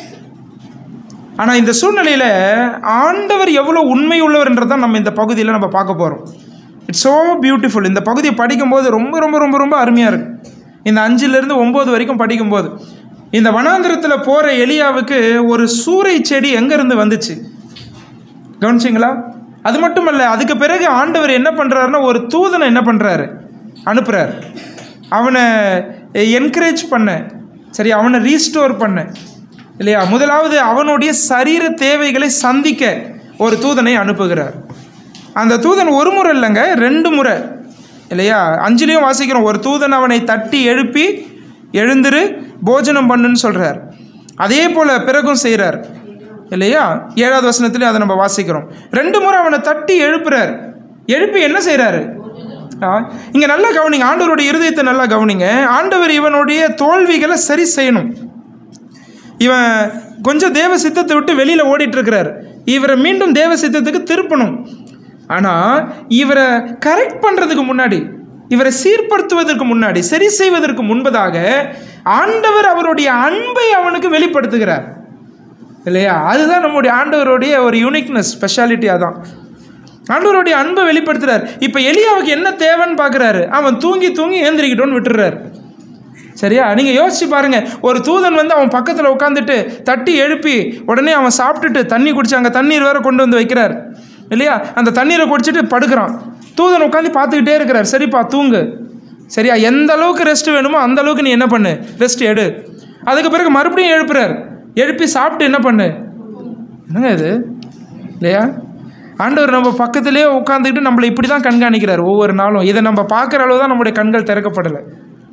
S1: ஆனால் இந்த சூழ்நிலையில் ஆண்டவர் எவ்வளோ உண்மை உள்ளவர்ன்றதை நம்ம இந்த பகுதியில் நம்ம பார்க்க போகிறோம் இட்ஸ் ஸோ பியூட்டிஃபுல் இந்த பகுதியை படிக்கும்போது ரொம்ப ரொம்ப ரொம்ப ரொம்ப அருமையாக இருக்குது இந்த அஞ்சுலேருந்து ஒம்பது வரைக்கும் படிக்கும்போது இந்த வனாந்திரத்தில் போகிற எலியாவுக்கு ஒரு சூறை செடி எங்கேருந்து வந்துச்சு கவனிச்சிங்களா அது மட்டும் இல்லை அதுக்கு பிறகு ஆண்டவர் என்ன பண்ணுறாருன்னா ஒரு தூதனை என்ன பண்ணுறாரு அனுப்புகிறார் அவனை என்கரேஜ் பண்ண சரி அவனை ரீஸ்டோர் பண்ண இல்லையா முதலாவது அவனுடைய சரீர தேவைகளை சந்திக்க ஒரு தூதனை அனுப்புகிறார் அந்த தூதன் ஒரு முறை இல்லைங்க ரெண்டு முறை இல்லையா அஞ்சுலேயும் வாசிக்கிறோம் ஒரு தூதன் அவனை தட்டி எழுப்பி எழுந்திரு போஜனம் பண்ணுன்னு சொல்கிறார் அதே போல் பிறகும் செய்கிறார் இல்லையா ஏழாவது வசனத்துலேயும் அதை நம்ம வாசிக்கிறோம் ரெண்டு முறை அவனை தட்டி எழுப்புறார் எழுப்பி என்ன செய்கிறாரு இங்கே நல்லா கவனிங்க ஆண்டவருடைய இருதயத்தை நல்லா கவனிங்க ஆண்டவர் இவனுடைய தோல்விகளை சரி செய்யணும் இவன் கொஞ்சம் தேவ சித்தத்தை விட்டு வெளியில் ஓடிட்டு இருக்கிறார் இவரை மீண்டும் தேவ சித்தத்துக்கு திருப்பணும் ஆனால் இவரை கரெக்ட் பண்ணுறதுக்கு முன்னாடி இவரை சீர்படுத்துவதற்கு முன்னாடி சரி செய்வதற்கு முன்பதாக ஆண்டவர் அவருடைய அன்பை அவனுக்கு வெளிப்படுத்துகிறார் இல்லையா அதுதான் நம்முடைய ஆண்டவருடைய ஒரு யூனிக்னஸ் ஸ்பெஷாலிட்டி அதான் ஆண்டவருடைய அன்பை வெளிப்படுத்துறார் இப்போ எலியாவுக்கு என்ன தேவைன்னு பார்க்குறாரு அவன் தூங்கி தூங்கி ஏந்திரிக்கிட்டோன்னு விட்டுறாரு சரியா நீங்கள் யோசிச்சு பாருங்க ஒரு தூதன் வந்து அவன் பக்கத்தில் உட்காந்துட்டு தட்டி எழுப்பி உடனே அவன் சாப்பிட்டுட்டு தண்ணி குடிச்சு அங்கே தண்ணீர் வேற கொண்டு வந்து வைக்கிறார் இல்லையா அந்த தண்ணீரை குடிச்சிட்டு படுக்கிறான் தூதன் உட்காந்து பார்த்துக்கிட்டே இருக்கிறார் சரிப்பா தூங்கு சரியா எந்த அளவுக்கு ரெஸ்ட் வேணுமோ அந்த அளவுக்கு நீ என்ன பண்ணு ரெஸ்ட் எடு அதுக்கு பிறகு மறுபடியும் எழுப்புறார் எழுப்பி சாப்பிட்டு என்ன பண்ணு என்னங்க இது இல்லையா ஆண்டவர் நம்ம பக்கத்திலே உட்காந்துக்கிட்டு நம்மளை இப்படி தான் கண்காணிக்கிறார் ஒவ்வொரு நாளும் இதை நம்ம பார்க்குற அளவு தான் நம்முடைய கண்கள் திறக்கப்படலை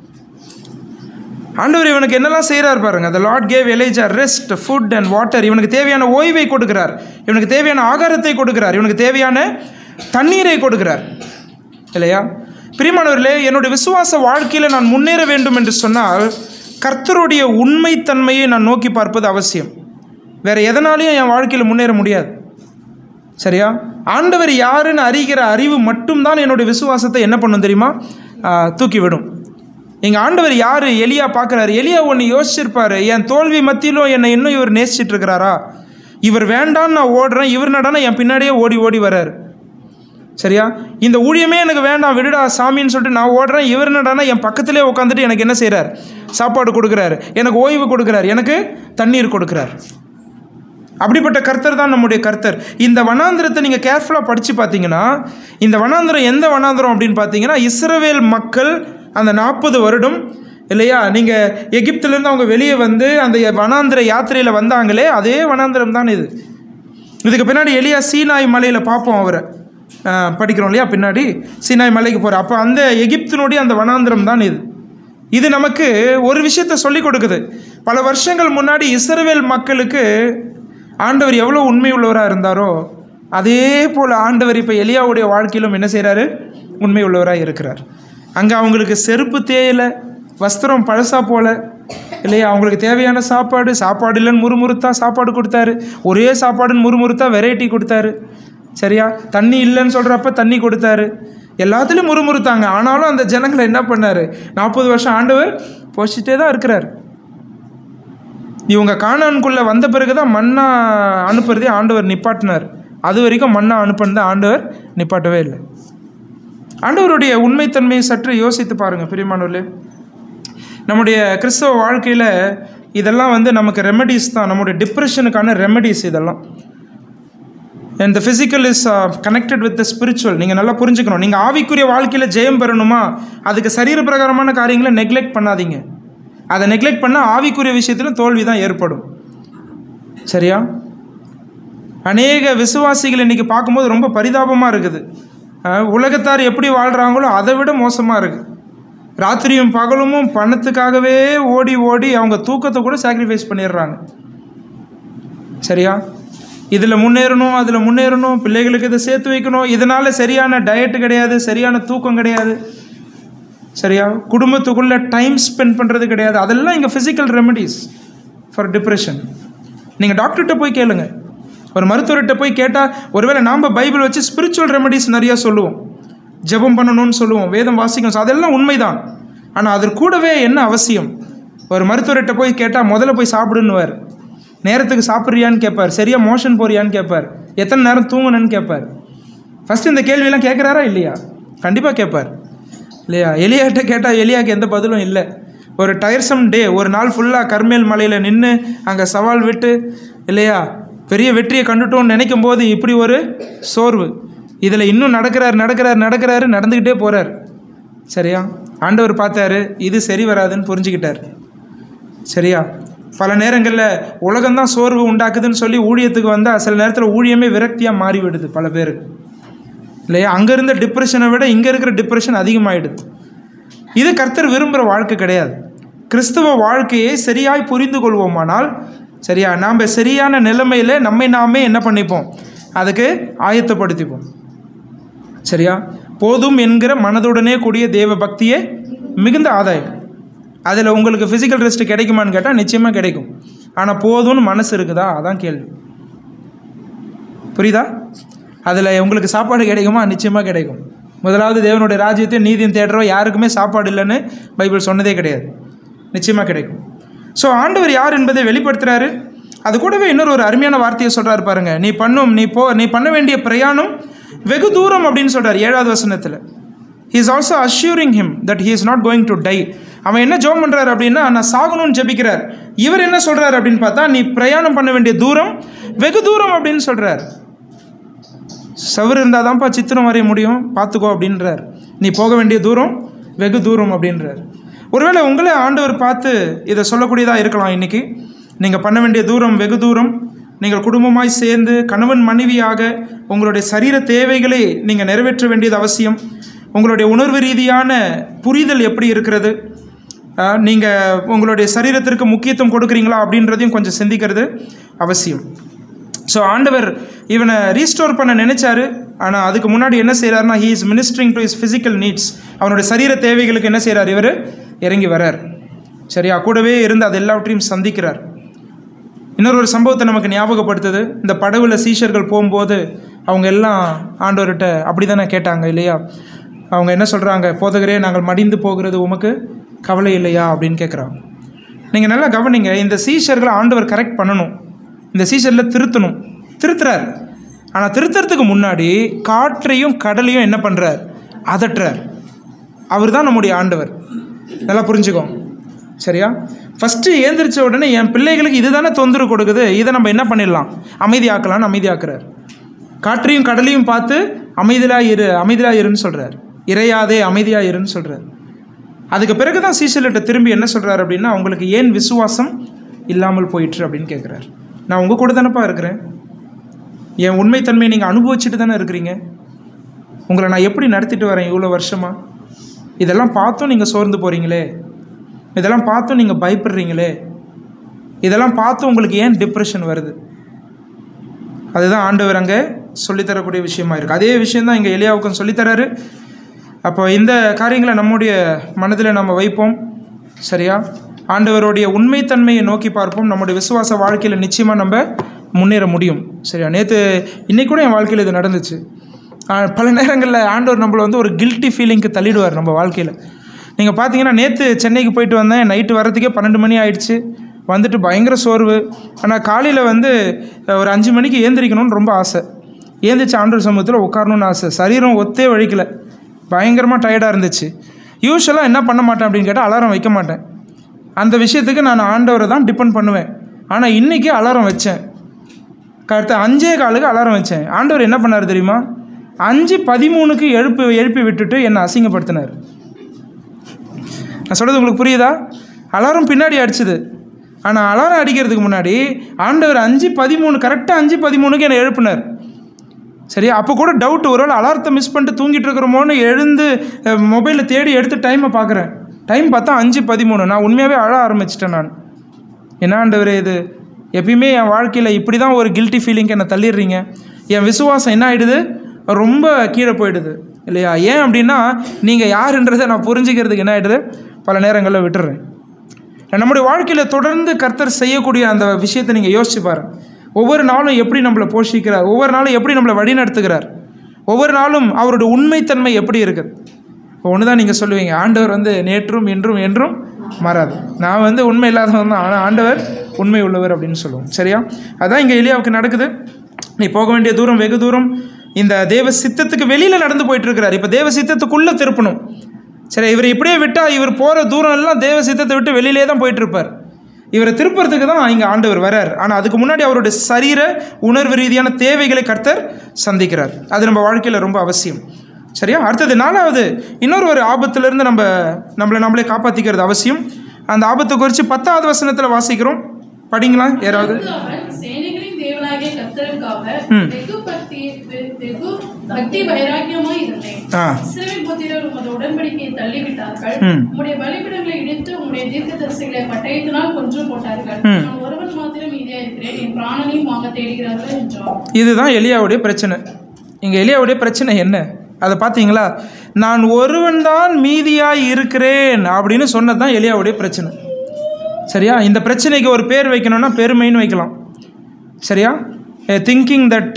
S1: ஆண்டவர் இவனுக்கு என்னெல்லாம் செய்கிறார் பாருங்க அந்த Lord gave Elijah rest food and water இவனுக்கு தேவையான ஓய்வை கொடுக்கிறார் இவனுக்கு தேவையான ஆகாரத்தை கொடுக்கிறார் இவனுக்கு தேவையான தண்ணீரை கொடுக்கிறார் இல்லையா பிரியமானவர்களே என்னுடைய விசுவாச வாழ்க்கையில் நான் முன்னேற வேண்டும் என்று சொன்னால் கர்த்தருடைய உண்மைத்தன்மையை நான் நோக்கி பார்ப்பது அவசியம் வேறு எதனாலையும் என் வாழ்க்கையில் முன்னேற முடியாது சரியா ஆண்டவர் யாருன்னு அறிகிற அறிவு மட்டும்தான் என்னுடைய விசுவாசத்தை என்ன பண்ணும் தெரியுமா ஆ, தூக்கி விடும் எங்கள் ஆண்டவர் யார் எலியா பார்க்குறாரு எலியா ஒன்று யோசிச்சிருப்பாரு என் தோல்வி மத்தியிலும் என்னை இன்னும் இவர் நேசிச்சிட்டு இருக்கிறாரா இவர் வேண்டான்னு நான் ஓடுறேன் இவர் நடானா என் பின்னாடியே ஓடி ஓடி வர்றாரு சரியா இந்த ஊழியமே எனக்கு வேண்டாம் விடுடா சாமின்னு சொல்லிட்டு நான் ஓடுறேன் இவர் நடானா என் பக்கத்திலே உட்காந்துட்டு எனக்கு என்ன செய்கிறார் சாப்பாடு கொடுக்குறாரு எனக்கு ஓய்வு கொடுக்குறாரு எனக்கு தண்ணீர் கொடுக்குறார் அப்படிப்பட்ட கர்த்தர் தான் நம்முடைய கர்த்தர் இந்த வனாந்திரத்தை நீங்கள் கேர்ஃபுல்லாக படித்து பார்த்தீங்கன்னா இந்த வனாந்திரம் எந்த வனாந்திரம் அப்படின்னு பார்த்தீங்கன்னா இஸ்ரவேல் மக்கள் அந்த நாற்பது வருடம் இல்லையா நீங்கள் எகிப்திலேருந்து அவங்க வெளியே வந்து அந்த வனாந்திர யாத்திரையில் வந்தாங்களே அதே வனாந்திரம் தான் இது இதுக்கு பின்னாடி எலியா சீனாய் மலையில் பார்ப்போம் அவரை அஹ், படிக்கிறோம் இல்லையா பின்னாடி சீனாய் மலைக்கு போகிற அப்போ அந்த எகிப்தினுடைய அந்த வனாந்திரம் தான் இது இது நமக்கு ஒரு விஷயத்தை சொல்லி கொடுக்குது பல வருஷங்கள் முன்னாடி இஸ்ரவேல் மக்களுக்கு ஆண்டவர் எவ்வளோ உண்மை உள்ளவராக இருந்தாரோ அதே போல் ஆண்டவர் இப்போ எலியாவுடைய வாழ்க்கையிலும் என்ன செய்கிறாரு உண்மை உள்ளவராக இருக்கிறார் அங்கே அவங்களுக்கு செருப்பு தேயலை வஸ்திரம் பழசா போல இல்லையா அவங்களுக்கு தேவையான சாப்பாடு சாப்பாடு இல்லைன்னு முறுமுறுத்தா சாப்பாடு கொடுத்தாரு ஒரே சாப்பாடுன்னு முறுமுறுத்தா வெரைட்டி கொடுத்தாரு சரியா தண்ணி இல்லைன்னு சொல்கிறப்ப தண்ணி கொடுத்தாரு எல்லாத்துலேயும் முறுமுறுத்தாங்க ஆனாலும் அந்த ஜனங்களை என்ன பண்ணார் நாற்பது வருஷம் ஆண்டவர் போஷிட்டே தான் இருக்கிறார் இவங்க கானானுக்குள்ளே வந்த பிறகு தான் மண்ணா அனுப்புறதே ஆண்டவர் நிப்பாட்டினார் அது வரைக்கும் மண்ணா அனுப்புனதை ஆண்டவர் நிப்பாட்டவே இல்லை ஆண்டவருடைய உண்மைத்தன்மையை சற்று யோசித்து பாருங்கள் பிரியமானவர்களே நம்முடைய கிறிஸ்தவ வாழ்க்கையில் இதெல்லாம் வந்து நமக்கு ரெமெடிஸ் தான் நம்முடைய டிப்ரெஷனுக்கான ரெமெடிஸ் இதெல்லாம் and the physical is uh, connected with the spiritual நீங்கள் நல்லா புரிஞ்சுக்கணும் நீங்கள் ஆவிக்குரிய வாழ்க்கையில் ஜெயம் பெறணுமா அதுக்கு சரீர பிரகாரமான காரியங்களை நெக்லெக்ட் பண்ணாதீங்க அதை நெக்லெக்ட் பண்ணால் ஆவிக்குரிய விஷயத்திலும் தோல்வி தான் ஏற்படும் சரியா அநேக விசுவாசிகள் இன்றைக்கி பார்க்கும்போது ரொம்ப பரிதாபமாக இருக்குது அஹ், உலகத்தார் எப்படி வாழ்கிறாங்களோ அதை விட மோசமாக இருக்குது ராத்திரியும் பகலுமும் பணத்துக்காகவே ஓடி ஓடி அவங்க தூக்கத்தை கூட சாக்ரிஃபைஸ் பண்ணிடுறாங்க சரியா இதில் முன்னேறணும் அதில் முன்னேறணும் பிள்ளைகளுக்கு இதை சேர்த்து வைக்கணும் இதனால் சரியான டயட்டு கிடையாது சரியான தூக்கம் கிடையாது சரியா குடும்பத்துக்குள்ளே டைம் ஸ்பெண்ட் பண்ணுறது கிடையாது அதெல்லாம் இங்கே ஃபிசிக்கல் ரெமெடிஸ் ஃபார் டிப்ரெஷன் நீங்கள் டாக்டர்கிட்ட போய் கேளுங்க ஒரு மருத்துவர்கிட்ட போய் கேட்டால் ஒருவேளை நாம் பைபிள் வச்சு ஸ்பிரிச்சுவல் ரெமெடிஸ் நிறையா சொல்லுவோம் ஜெபம் பண்ணணும்னு சொல்லுவோம் வேதம் வாசிக்கணும் அதெல்லாம் உண்மைதான் ஆனால் அதற்கு கூடவே என்ன அவசியம் ஒரு மருத்துவர்கிட்ட போய் கேட்டால் முதல்ல போய் சாப்பிடுன்னுவார் நேரத்துக்கு சாப்பிட்றியான்னு கேட்பார் சரியாக மோஷன் போறியான்னு கேட்பார் எத்தனை நேரம் தூங்கணுன்னு கேட்பார் ஃபஸ்ட்டு இந்த கேள்வியெல்லாம் கேட்குறாரா இல்லையா கண்டிப்பாக கேட்பார் இல்லையா எலியாட்ட கேட்டால் எலியாக்கு எந்த பதிலும் இல்லை ஒரு டயர்சம் டே ஒரு நாள் ஃபுல்லாக கர்மேல் மலையில் நின்று அங்கே சவால் விட்டு இல்லையா பெரிய வெற்றியை கண்டுட்டோம்னு நினைக்கும் போது இப்படி ஒரு சோர்வு இதில் இன்னும் நடக்கிறார் நடக்கிறார் நடக்கிறாரு நடந்துக்கிட்டே போகிறார் சரியா ஆண்டவர் பார்த்தாரு இது சரி வராதுன்னு புரிஞ்சுக்கிட்டார் சரியா பல நேரங்களில் உலகம்தான் சோர்வு உண்டாக்குதுன்னு சொல்லி ஊழியத்துக்கு வந்தால் சில நேரத்தில் ஊழியமே விரக்தியாக மாறி விடுது பல பேருக்கு இல்லையா அங்கே இருந்த டிப்ரெஷனை விட இங்கே இருக்கிற டிப்ரெஷன் அதிகமாகிடுது இது கர்த்தர் விரும்புகிற வாழ்க்கை கிடையாது கிறிஸ்துவ வாழ்க்கையை சரியாய் புரிந்து கொள்வோமானால் சரியா நாம் சரியான நிலைமையில் நம்மை நாமே என்ன பண்ணிப்போம் அதுக்கு ஆயத்தப்படுத்திப்போம் சரியா போதும் என்கிற மனதுடனே கூடிய தேவ பக்தியே மிகுந்த ஆதாயம் அதில் உங்களுக்கு ஃபிசிக்கல் ரெஸ்ட் கிடைக்குமான்னு கேட்டால் நிச்சயமாக கிடைக்கும் ஆனால் போதும்னு மனசு இருக்குதா அதான் கேள்வி புரியுதா அதில் உங்களுக்கு சாப்பாடு கிடைக்குமா நிச்சயமாக கிடைக்கும் முதலாவது தேவனுடைய ராஜ்யத்தையும் நீதியும் தேடுறோம் யாருக்குமே சாப்பாடு இல்லைன்னு பைபிள் சொன்னதே கிடையாது நிச்சயமாக கிடைக்கும் ஸோ ஆண்டவர் யார் என்பதை வெளிப்படுத்துகிறாரு அது கூடவே இன்னொரு ஒரு அருமையான வார்த்தையை சொல்கிறாரு பாருங்க நீ பண்ணும் நீ போ நீ பண்ண வேண்டிய பிரயாணம் வெகு தூரம் அப்படின்னு சொல்கிறார் ஏழாவது வசனத்தில் he is also assuring him that he is not going to die அவன் என்ன ஜோம் பண்ணுறாரு அப்படின்னா நான் சாகணும்னு ஜெபிக்கிறார் இவர் என்ன சொல்கிறார் அப்படின்னு பார்த்தா நீ பிரயாணம் பண்ண வேண்டிய தூரம் வெகு தூரம் அப்படின்னு சொல்கிறார் சவுர் இருந்தால் தான்ப்பா சித்திரம் வரைய முடியும் பார்த்துக்கோ அப்படின்றார் நீ போக வேண்டிய தூரம் வெகு தூரம் அப்படின்றார் ஒருவேளை உங்களே ஆண்டவர் பார்த்து இதை சொல்லக்கூடியதாக இருக்கலாம் இன்றைக்கி நீங்கள் பண்ண வேண்டிய தூரம் வெகு தூரம் நீங்கள் குடும்பமாய் சேர்ந்து கணவன் மனைவியாக உங்களுடைய சரீர தேவைகளை நீங்கள் நிறைவேற்ற வேண்டியது அவசியம் உங்களுடைய உணர்வு ரீதியான புரிதல் எப்படி இருக்கிறது நீங்கள் உங்களுடைய சரீரத்திற்கு முக்கியத்துவம் கொடுக்குறீங்களா அப்படின்றதையும் கொஞ்சம் சிந்திக்கிறது அவசியம் ஸோ ஆண்டவர் இவனை ரீஸ்டோர் பண்ண நினைச்சாரு ஆனால் அதுக்கு முன்னாடி என்ன செய்கிறாருன்னா he is ministering to his physical needs அவனுடைய சரீர தேவைகளுக்கு என்ன செய்கிறார் இவர் இறங்கி வரார் சரியா கூடவே இருந்து அது எல்லாவற்றையும் சந்திக்கிறார் இன்னொரு ஒரு சம்பவத்தை நமக்கு ஞாபகப்படுத்துது இந்த படகுல சீஷர்கள் போகும்போது அவங்க எல்லாம் ஆண்டவர்கிட்ட அப்படி தானே கேட்டாங்க இல்லையா அவங்க என்ன சொல்கிறாங்க போதகரே நாங்கள் மடிந்து போகிறது உமக்கு கவலை இல்லையா அப்படின்னு கேட்குறாங்க நீங்கள் நல்லா கவனிங்க இந்த சீஷர்களை ஆண்டவர் கரெக்ட் பண்ணணும் இந்த சீசனில் திருத்தணும் திருத்துறார் ஆனால் திருத்துறதுக்கு முன்னாடி காற்றையும் கடலையும் என்ன பண்ணுறார் அதட்டுறார் அவர் தான் நம்முடைய ஆண்டவர் நல்லா புரிஞ்சுக்கோ சரியா ஃபஸ்ட்டு ஏந்திரிச்ச உடனே என் பிள்ளைகளுக்கு இதுதானே தொந்தரவு கொடுக்குது இதை நம்ம என்ன பண்ணிடலாம் அமைதியாக்கலாம்னு அமைதியாக்குறார் காற்றையும் கடலையும் பார்த்து அமைதியாக இரு அமைதியாக இருன்னு சொல்கிறார் இறையாதே அமைதியாக இருன்னு சொல்கிறார் அதுக்கு பிறகு தான் சீசல்கிட்ட திரும்பி என்ன சொல்கிறார் அப்படின்னா உங்களுக்கு ஏன் விசுவாசம் இல்லாமல் போயிற்று அப்படின்னு கேட்குறாரு நான் உங்கள் கூட தானேப்பா இருக்கிறேன் என் உண்மைத்தன்மையை நீங்கள் அனுபவிச்சுட்டு தானே இருக்கிறீங்க உங்களை நான் எப்படி நடத்திட்டு வரேன் இவ்வளோ வருஷமா இதெல்லாம் பார்த்தும் நீங்கள் சோர்ந்து போகிறீங்களே இதெல்லாம் பார்த்தும் நீங்கள் பயப்படுறீங்களே இதெல்லாம் பார்த்தும் உங்களுக்கு ஏன் டிப்ரெஷன் வருது அதுதான் ஆண்டவர் அங்கே சொல்லித்தரக்கூடிய விஷயமா இருக்குது அதே விஷயந்தான் இங்கே எலியாவுக்கும் சொல்லித்தராரு அப்போ இந்த காரியங்களை நம்முடைய மனதில் நம்ம வைப்போம் சரியா ஆண்டவருடைய உண்மைத்தன்மையை நோக்கி பார்ப்போம் நம்முடைய விசுவாச வாழ்க்கையில் நிச்சயமாக நம்ம முன்னேற முடியும் சரியா நேற்று இன்னைக்கு கூட என் வாழ்க்கையில் இது நடந்துச்சு ஆ, பல நேரங்களில் ஆண்டவர் நம்மளை வந்து ஒரு கில்ட்டி ஃபீலிங்க்கு தள்ளிடுவார் நம்ம வாழ்க்கையில் நீங்கள் பார்த்தீங்கன்னா நேற்று சென்னைக்கு போயிட்டு வந்தேன் நைட்டு வரதுக்கே பன்னெண்டு மணி ஆயிடுச்சு வந்துட்டு பயங்கர சோர்வு ஆனால் காலையில் வந்து அஹ், ஒரு அஞ்சு மணிக்கு ஏந்திரிக்கணும்னு ரொம்ப ஆசை ஏந்திரிச்சு ஆண்டவர் சமூகத்தில் உட்காரணும்னு ஆசை சரீரம் ஒத்தே வழிக்கல பயங்கரமாக டயர்டாக இருந்துச்சு யூஸ்வலாக என்ன பண்ண மாட்டேன் அப்படின்னு கேட்டால் அலாரம் வைக்க மாட்டேன் அந்த விஷயத்துக்கு நான் ஆண்டவரை தான் டிபெண்ட் பண்ணுவேன் ஆனால் இன்றைக்கி அலாரம் வச்சேன் கரெக்டாக அஞ்சே காலுக்கு அலாரம் வச்சேன் ஆண்டவர் என்ன பண்ணார் தெரியுமா அஞ்சு பதிமூணுக்கு எழுப்பி எழுப்பி விட்டுட்டு என்னை அசிங்கப்படுத்தினார் நான் சொல்கிறது உங்களுக்கு புரியுதா அலாரம் பின்னாடி அடிச்சுது ஆனால் அலாரம் அடிக்கிறதுக்கு முன்னாடி ஆண்டவர் அஞ்சு பதிமூணு கரெக்டாக அஞ்சு பதிமூணுக்கு என்னை எழுப்பினார் சரியா அப்போ கூட டவுட் ஒருவேளை அலாரத்தை மிஸ் பண்ணிட்டு தூங்கிட்டு இருக்கிறோமோன்னு எழுந்து மொபைலில் தேடி எடுத்து டைமை பார்க்குறேன் டைம் பார்த்தா அஞ்சு பதிமூணு நான் உண்மையாகவே அழ ஆரம்பிச்சிட்டேன் நான் என்ன ஆண்டவரே இது எப்பயுமே என் வாழ்க்கையில் இப்படி தான் ஒரு கில்ட்டி ஃபீலிங்க்கு என்னை தள்ளிடுறீங்க என் விசுவாசம் என்ன ஆகிடுது ரொம்ப கீழே போயிடுது இல்லையா ஏன் அப்படின்னா நீங்கள் யாருன்றதை நான் புரிஞ்சுக்கிறதுக்கு என்ன ஆகிடுது பல நேரங்களில் விட்டுறேன் நம்முடைய வாழ்க்கையில் தொடர்ந்து கர்த்தர் செய்யக்கூடிய அந்த விஷயத்தை நீங்கள் யோசிச்சு பாருங்க ஒவ்வொரு நாளும் எப்படி நம்மளை போஷிக்கிறார் ஒவ்வொரு நாளும் எப்படி நம்மளை வழிநடத்துகிறார் ஒவ்வொரு நாளும் அவருடைய உண்மைத்தன்மை எப்படி இருக்குது இப்போ ஒன்று தான் நீங்கள் சொல்லுவீங்க ஆண்டவர் வந்து நேற்றும் இன்றும் என்றும் மாறாது நான் வந்து உண்மை இல்லாதவன் தான் ஆனால் ஆண்டவர் உண்மை உள்ளவர் அப்படின்னு சொல்லுவோம் சரியா அதான் இங்கே எலியாவுக்கு நடக்குது நீ போக வேண்டிய தூரம் வெகு தூரம் இந்த தேவ சித்தத்துக்கு வெளியில் நடந்து போயிட்டு இருக்கிறார் இப்போ தேவ சித்தத்துக்குள்ளே திருப்பணும் சரி இவர் இப்படியே விட்டால் இவர் போகிற தூரம் எல்லாம் தேவ சித்தத்தை விட்டு வெளியிலே தான் போயிட்டு இருப்பார் இவரை திருப்புறதுக்கு தான் இங்கே ஆண்டவர் வரார் ஆனால் அதுக்கு முன்னாடி அவருடைய சரீர உணர்வு ரீதியான தேவைகளை கர்த்தர் சந்திக்கிறார் அது நம்ம வாழ்க்கையில் ரொம்ப அவசியம் சரியா அடுத்தது நாலாவது இன்னொரு ஒரு ஆபத்திலிருந்து நம்ம நம்மளை நம்மளே காப்பாற்றிக்கிறது அவசியம் அந்த ஆபத்தை குறித்து பத்தாவது வசனத்தில் வாசிக்கிறோம் படிங்களா யாராவது
S2: அதற்கு அவன் சேனைகளின் தேவனாகிய கர்த்தருக்காக
S1: ம்.
S2: வெகு பக்தி வெ- வெகு பக்தி வைராக்கியமாய் இருந்தேன்
S1: ஆ
S2: இஸ்ரவேல் புத்திரர் உமது உடன்படிக்கையை தள்ளிவிட்டார்கள்
S1: ம்.
S2: உம்முடைய பலிபீடங்களை இடித்து உம்முடைய தீர்க்கதரிசிகளை பட்டயத்தினால் கொன்று போட்டார்கள்
S1: ம்.
S2: நான் ஒருவன் மாத்திரம் மீதியா இருக்கிறேன் என் பிராணனையும் வாங்க தேடுகிறார்கள் என்றான்
S1: இதுதான் எலியாவுடைய பிரச்சனை இங்கே எலியாவுடைய பிரச்சனை என்ன அதை பார்த்தீங்களா நான் ஒருவன் தான் மீதியாய் இருக்கிறேன் அப்படின்னு சொன்னது தான் எலியாவுடைய பிரச்சனை சரியா இந்த பிரச்சனைக்கு ஒரு பேர் வைக்கணும்னா பெருமைன்னு வைக்கலாம் சரியா thinking that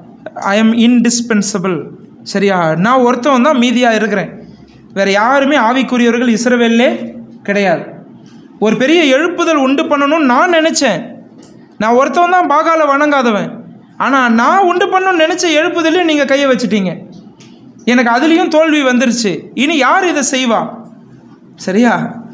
S1: I am indispensable சரியா நான் ஒருத்தவன் தான் மீதியாக இருக்கிறேன் வேறு யாருமே ஆவிக்குரியவர்கள் இஸ்ரவேல்லே கிடையாது ஒரு பெரிய எழுப்புதல் உண்டு பண்ணணும்னு நான் நினச்சேன் நான் ஒருத்தவன் தான் பாகால வணங்காதவன் ஆனால் நான் உண்டு பண்ணணும்னு நினச்ச எழுப்புதலையும் நீங்கள் கையை வச்சிட்டீங்க எனக்கு அதுலேயும் தோல்வி வந்துருச்சு இனி யார் இதை செய்வா சரியா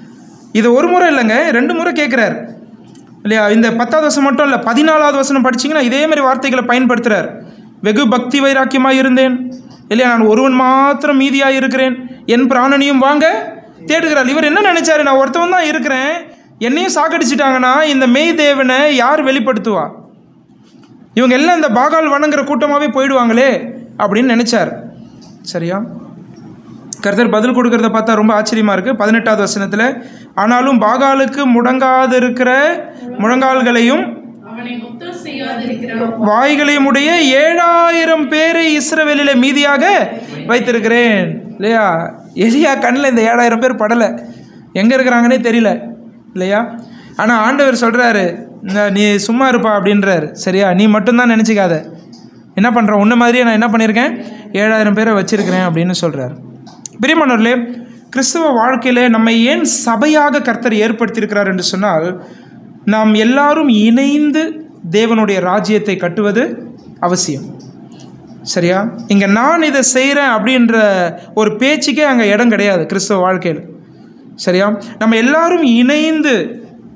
S1: இது ஒரு முறை இல்லைங்க ரெண்டு முறை கேட்குறாரு இல்லையா இந்த பத்தாவது வசனம் மட்டும் இல்லை பதினாலாவது வசனம் படிச்சீங்கன்னா இதே மாதிரி வார்த்தைகளை பயன்படுத்துகிறார் வெகு பக்தி வைராக்கியமாக இருந்தேன் இல்லையா நான் ஒருவன் மாத்திரம் மீதியாக இருக்கிறேன் என் பிராணனையும் வாங்க தேடுகிறார் இவர் என்ன நினைச்சாரு நான் ஒருத்தவன் தான் இருக்கிறேன் என்னையும் சாக்கடிச்சிட்டாங்கன்னா இந்த மெய் தேவனை யார் வெளிப்படுத்துவா இவங்க எல்லாம் இந்த பாகால் வணங்குற கூட்டமாகவே போயிடுவாங்களே அப்படின்னு நினச்சார் சரியா கர்த்தர் பதில் கொடுக்கறத பார்த்தா ரொம்ப ஆச்சரியமாக இருக்குது பதினெட்டாவது வசனத்தில் ஆனாலும் பாகாலுக்கு முடங்காது இருக்கிற முழங்கால்களையும்
S2: அவனை முத்தம் செய்யாதிருக்கிறான்
S1: வாய்களையும் உடைய ஏழாயிரம் பேரை இஸ்ரவேலில் மீதியாக வைத்திருக்கிறேன் இல்லையா எலியா கண்ணில் இந்த ஏழாயிரம் பேர் படலை எங்கே இருக்கிறாங்கன்னே தெரியல இல்லையா ஆனால் ஆண்டவர் சொல்கிறாரு நீ சும்மா இருப்பா அப்படின்றாரு சரியா நீ மட்டும்தான் நினச்சிக்காத என்ன பண்ணுற உன்ன மாதிரியே நான் என்ன பண்ணியிருக்கேன் ஏழாயிரம் பேரை வச்சிருக்கிறேன் அப்படின்னு சொல்கிறார் பிரியமானவர்களே கிறிஸ்துவ வாழ்க்கையில் நம்ம ஏன் சபையாக கர்த்தர் ஏற்படுத்தியிருக்கிறார் என்று சொன்னால் நாம் எல்லாரும் இணைந்து தேவனுடைய ராஜ்யத்தை கட்டுவது அவசியம் சரியா இங்கே நான் இதை செய்கிறேன் அப்படின்ற ஒரு பேச்சுக்கே அங்கே இடம் கிடையாது கிறிஸ்தவ வாழ்க்கையில் சரியா நம்ம எல்லாரும் இணைந்து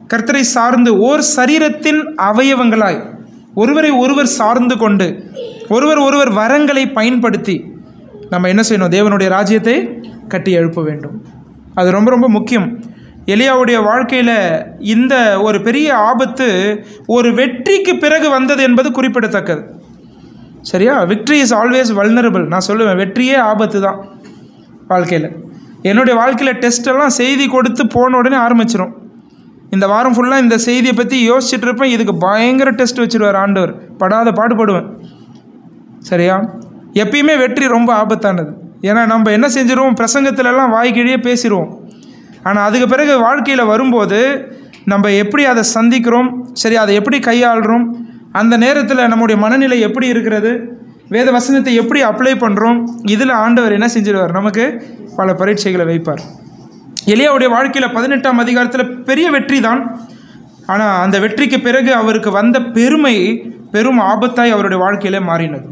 S1: கர்த்தரை சார்ந்து ஓர் சரீரத்தின் அவயவங்களாய் ஒருவரை ஒருவர் சார்ந்து கொண்டு ஒருவர் ஒருவர் வரங்களை பயன்படுத்தி நம்ம என்ன செய்யணும் தேவனுடைய ராஜ்யத்தை கட்டி எழுப்ப வேண்டும் அது ரொம்ப ரொம்ப முக்கியம் எலியாவுடைய வாழ்க்கையில் இந்த ஒரு பெரிய ஆபத்து ஒரு வெற்றிக்கு பிறகு வந்தது என்பது குறிப்பிடத்தக்கது சரியா விக்ட்ரி இஸ் ஆல்வேஸ் வல்னரபிள் நான் சொல்லுவேன் வெற்றியே ஆபத்து தான் வாழ்க்கையில் என்னுடைய வாழ்க்கையில் டெஸ்ட் எல்லாம் செய்தி கொடுத்து போன உடனே ஆரம்பிச்சிடும் இந்த வாரம் ஃபுல்லாக இந்த செய்தியை பற்றி யோசிச்சுட்டு இருப்பேன் இதுக்கு பயங்கர டெஸ்ட் வச்சிருவார் ஆண்டவர் படாத பாடுபடுவேன் சரியா எப்பயுமே வெற்றி ரொம்ப ஆபத்தானது ஏன்னா நம்ம என்ன செஞ்சிருவோம் பிரசங்கத்திலலாம் வாய்க்கிழியே பேசிடுவோம் ஆனால் அதுக்கு பிறகு வாழ்க்கையில் வரும்போது நம்ம எப்படி அதை சந்திக்கிறோம் சரி அதை எப்படி கையாளுறோம் அந்த நேரத்தில் நம்முடைய மனநிலை எப்படி இருக்கிறது வேத வசனத்தை எப்படி அப்ளை பண்ணுறோம் இதில் ஆண்டவர் என்ன செஞ்சிருவார் நமக்கு பல பரீட்சைகளை வைப்பார் எலியாவுடைய வாழ்க்கையில் பதினெட்டாம் அதிகாரத்தில் பெரிய வெற்றி தான் ஆனால் அந்த வெற்றிக்கு பிறகு அவருக்கு வந்த பெருமை பெரும் ஆபத்தாய் அவருடைய வாழ்க்கையிலே மாறினது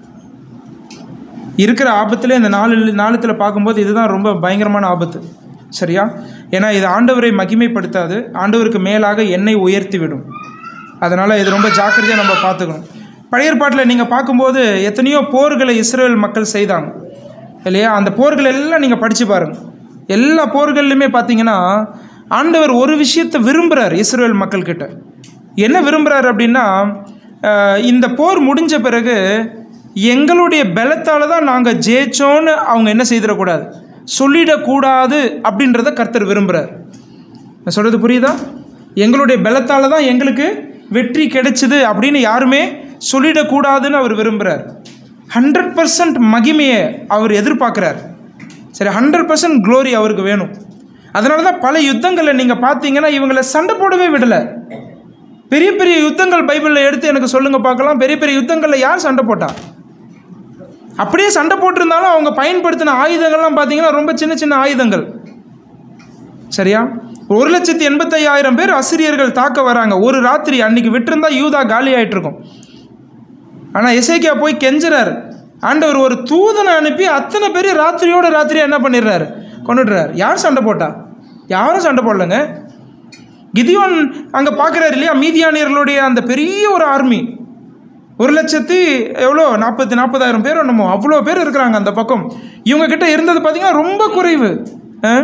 S1: இருக்கிற ஆபத்தில் இந்த நாலு நாளத்தில் பார்க்கும்போது இதுதான் ரொம்ப பயங்கரமான ஆபத்து சரியா ஏன்னா இது ஆண்டவரை மகிமைப்படுத்தாது ஆண்டவருக்கு மேலாக என்னை உயர்த்தி விடும் அதனால் இது ரொம்ப ஜாக்கிரதையாக நம்ம பார்த்துக்கணும் பழைய ஏற்பாட்டில் நீங்கள் பார்க்கும்போது எத்தனையோ போர்களை இஸ்ரேல் மக்கள் செய்தாங்க இல்லையா அந்த போர்கள் எல்லாம் நீங்கள் படித்து பாருங்கள் எல்லா போர்கள்லையுமே பார்த்தீங்கன்னா ஆண்டவர் ஒரு விஷயத்தை விரும்புகிறார் இஸ்ரேல் மக்கள்கிட்ட என்ன விரும்புகிறார் அப்படின்னா அஹ், இந்த போர் முடிஞ்ச பிறகு எங்களுடைய பலத்தால் தான் நாங்கள் ஜெயிச்சோன்னு அவங்க என்ன செய்திடக்கூடாது சொல்லிடக்கூடாது அப்படின்றத கர்த்தர் விரும்புகிறார் நான் சொல்கிறது புரியுதா எங்களுடைய பலத்தால் தான் எங்களுக்கு வெற்றி கிடைச்சிது அப்படின்னு யாருமே சொல்லிடக்கூடாதுன்னு அவர் விரும்புகிறார் ஹண்ட்ரட் பர்சன்ட் மகிமையை அவர் எதிர்பார்க்குறார் சரி ஹண்ட்ரட் பர்சன்ட் க்ளோரி அவருக்கு வேணும் அதனால தான் பல யுத்தங்களில் நீங்கள் பார்த்தீங்கன்னா இவங்களை சண்டை போடவே விடலை பெரிய பெரிய யுத்தங்கள் பைபிளில் எடுத்து எனக்கு சொல்லுங்கள் பார்க்கலாம் பெரிய பெரிய யுத்தங்களில் யார் சண்டை போட்டா அப்படியே சண்டை போட்டிருந்தாலும் அவங்க பயன்படுத்தின ஆயுதங்கள்லாம் பார்த்தீங்கன்னா ரொம்ப சின்ன சின்ன ஆயுதங்கள் சரியா ஒரு லட்சத்தி எண்பத்தையாயிரம் பேர் அசிரியர்கள் தாக்க வராங்க ஒரு ராத்திரி அன்னைக்கு விட்டிருந்தா யூதா காலி ஆயிட்டு இருக்கும் ஆனால் எசேக்கியா போய் கெஞ்சுறார் ஆண்டவர் ஒரு தூதனை அனுப்பி அத்தனை பேர் ராத்திரியோட ராத்திரியா என்ன பண்ணிடுறாரு கொண்டுடுறாரு யார் சண்டை போட்டா யாரும் சண்டை போடலங்க கிதியோன் அங்கே பார்க்குறாரு இல்லையா மீதியானியர்களுடைய அந்த பெரிய ஒரு ஆர்மி ஒரு லட்சத்தி எவ்வளோ நாற்பத்தி நாற்பதாயிரம் பேர் என்னமோ அவ்வளோ பேர் இருக்கிறாங்க அந்த பக்கம் இவங்க கிட்ட இருந்தது பார்த்தீங்கன்னா ரொம்ப குறைவு ஆ?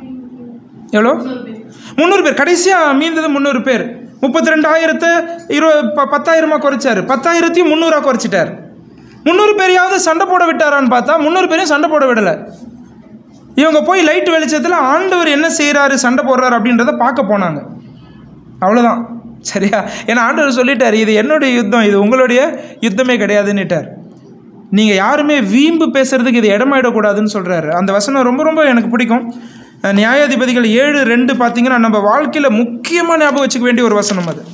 S1: எவ்வளோ முந்நூறு பேர் கடைசியாக மீந்தது முந்நூறு பேர் முப்பத்தி ரெண்டாயிரத்தை இரு ப பத்தாயிரமாக குறைச்சாரு பத்தாயிரத்தையும் முந்நூறாக குறைச்சிட்டார் முந்நூறு பேரையாவது சண்டை போட விட்டாரான்னு பார்த்தா முந்நூறு பேரையும் சண்டை போட விடலை இவங்க போய் லைட் வெளிச்சத்தில் ஆண்டவர் என்ன செய்கிறாரு சண்டை போடுறாரு அப்படின்றத பார்க்க போனாங்க அவ்வளோதான் சரியா ஏன்னா ஆண்டவர் சொல்லிட்டார் இது என்னுடைய யுத்தம் இது உங்களுடைய யுத்தமே கிடையாதுன்னுட்டார் நீங்கள் யாருமே வீம்பு பேசுறதுக்கு இது இடமாயிடக்கூடாதுன்னு சொல்கிறாரு அந்த வசனம் ரொம்ப ரொம்ப எனக்கு பிடிக்கும் அஹ் நியாயாதிபதிகள் ஏழு ரெண்டு பார்த்தீங்கன்னா நம்ம வாழ்க்கையில் முக்கியமாக ஞாபகம் வச்சுக்க வேண்டிய ஒரு வசனம் அது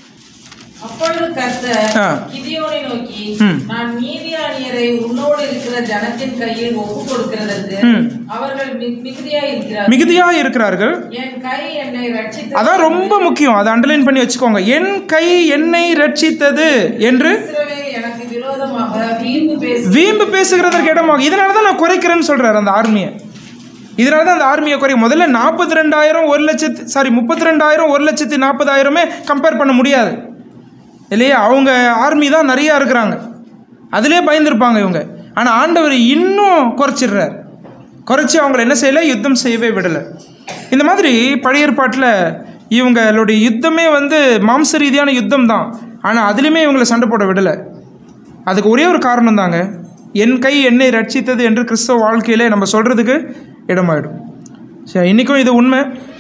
S4: அப்பொழுது கர்த்தர்
S1: ஆ.
S4: கிதியோனை நோக்கி
S1: ம்.
S4: நான் மீதியானியரை உன்னோடு இருக்கிற ஜனத்தின் கையில் ஒப்பு கொடுக்கிறதற்கு
S1: ம்.
S4: அவர்கள் மி- மிகுதியாய் இருக்கிறார்
S1: மிகுதியாக இருக்கிறார்கள்
S4: என் கை என்னை ரட்சித்து
S1: அதான் ரொம்ப முக்கியம் அதை அண்டர்லைன் பண்ணி வச்சுக்கோங்க என் கை என்னை ரட்சித்தது என்று
S4: இஸ்ரவேல் எனக்கு விரோதமாக வீம்பு பேசி
S1: வீம்பு பேசுகிறதற்கு இடமாக இதனால தான் நான் குறைக்கிறேன்னு சொல்கிறார் அந்த ஆர்மியை இதனால தான் அந்த ஆர்மியை குறை முதல்ல நாற்பத்தி ரெண்டாயிரம் ஒரு லட்சத்து சாரி முப்பத்தி ரெண்டாயிரம் ஒரு லட்சத்தி நாற்பதாயிரமே கம்பேர் பண்ண முடியாது இல்லையா அவங்க ஆர்மி தான் நிறையா இருக்கிறாங்க அதிலே பயந்துருப்பாங்க இவங்க ஆனால் ஆண்டவர் இன்னும் குறைச்சிடுறார் குறைச்சி அவங்கள என்ன செய்யலை யுத்தம் செய்யவே விடலை இந்த மாதிரி பழைய ஏற்பாட்டில் இவங்களுடைய யுத்தமே வந்து மாம்ச ரீதியான யுத்தம் தான் ஆனால் அதுலேயுமே இவங்களை சண்டை போட விடலை அதுக்கு ஒரே ஒரு காரணம் தாங்க என் கை என்னை ரட்சித்தது என்று கிறிஸ்தவ வாழ்க்கையிலே நம்ம சொல்கிறதுக்கு இடமாயிடும் சரி இன்றைக்கும் இது உண்மை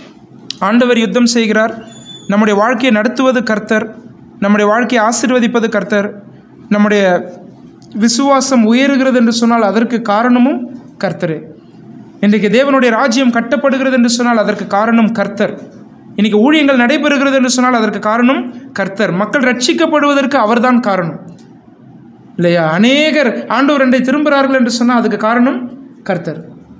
S1: ஆண்டவர் யுத்தம் செய்கிறார் நம்முடைய வாழ்க்கையை நடத்துவது கர்த்தர் நம்முடைய வாழ்க்கையை ஆசீர்வதிப்பது கர்த்தர் நம்முடைய விசுவாசம் உயருகிறது என்று சொன்னால் அதற்கு காரணமும் கர்த்தரே இன்றைக்கு தேவனுடைய ராஜ்யம் கட்டப்படுகிறது என்று சொன்னால் அதற்கு காரணம் கர்த்தர் இன்னைக்கு ஊழியங்கள் நடைபெறுகிறது என்று சொன்னால் அதற்கு காரணம் கர்த்தர் மக்கள் ரட்சிக்கப்படுவதற்கு அவர்தான் காரணம் இல்லையா அநேகர் ஆண்டவர் ரெண்டை திரும்புகிறார்கள் என்று சொன்னால் அதுக்கு காரணம் கர்த்தர்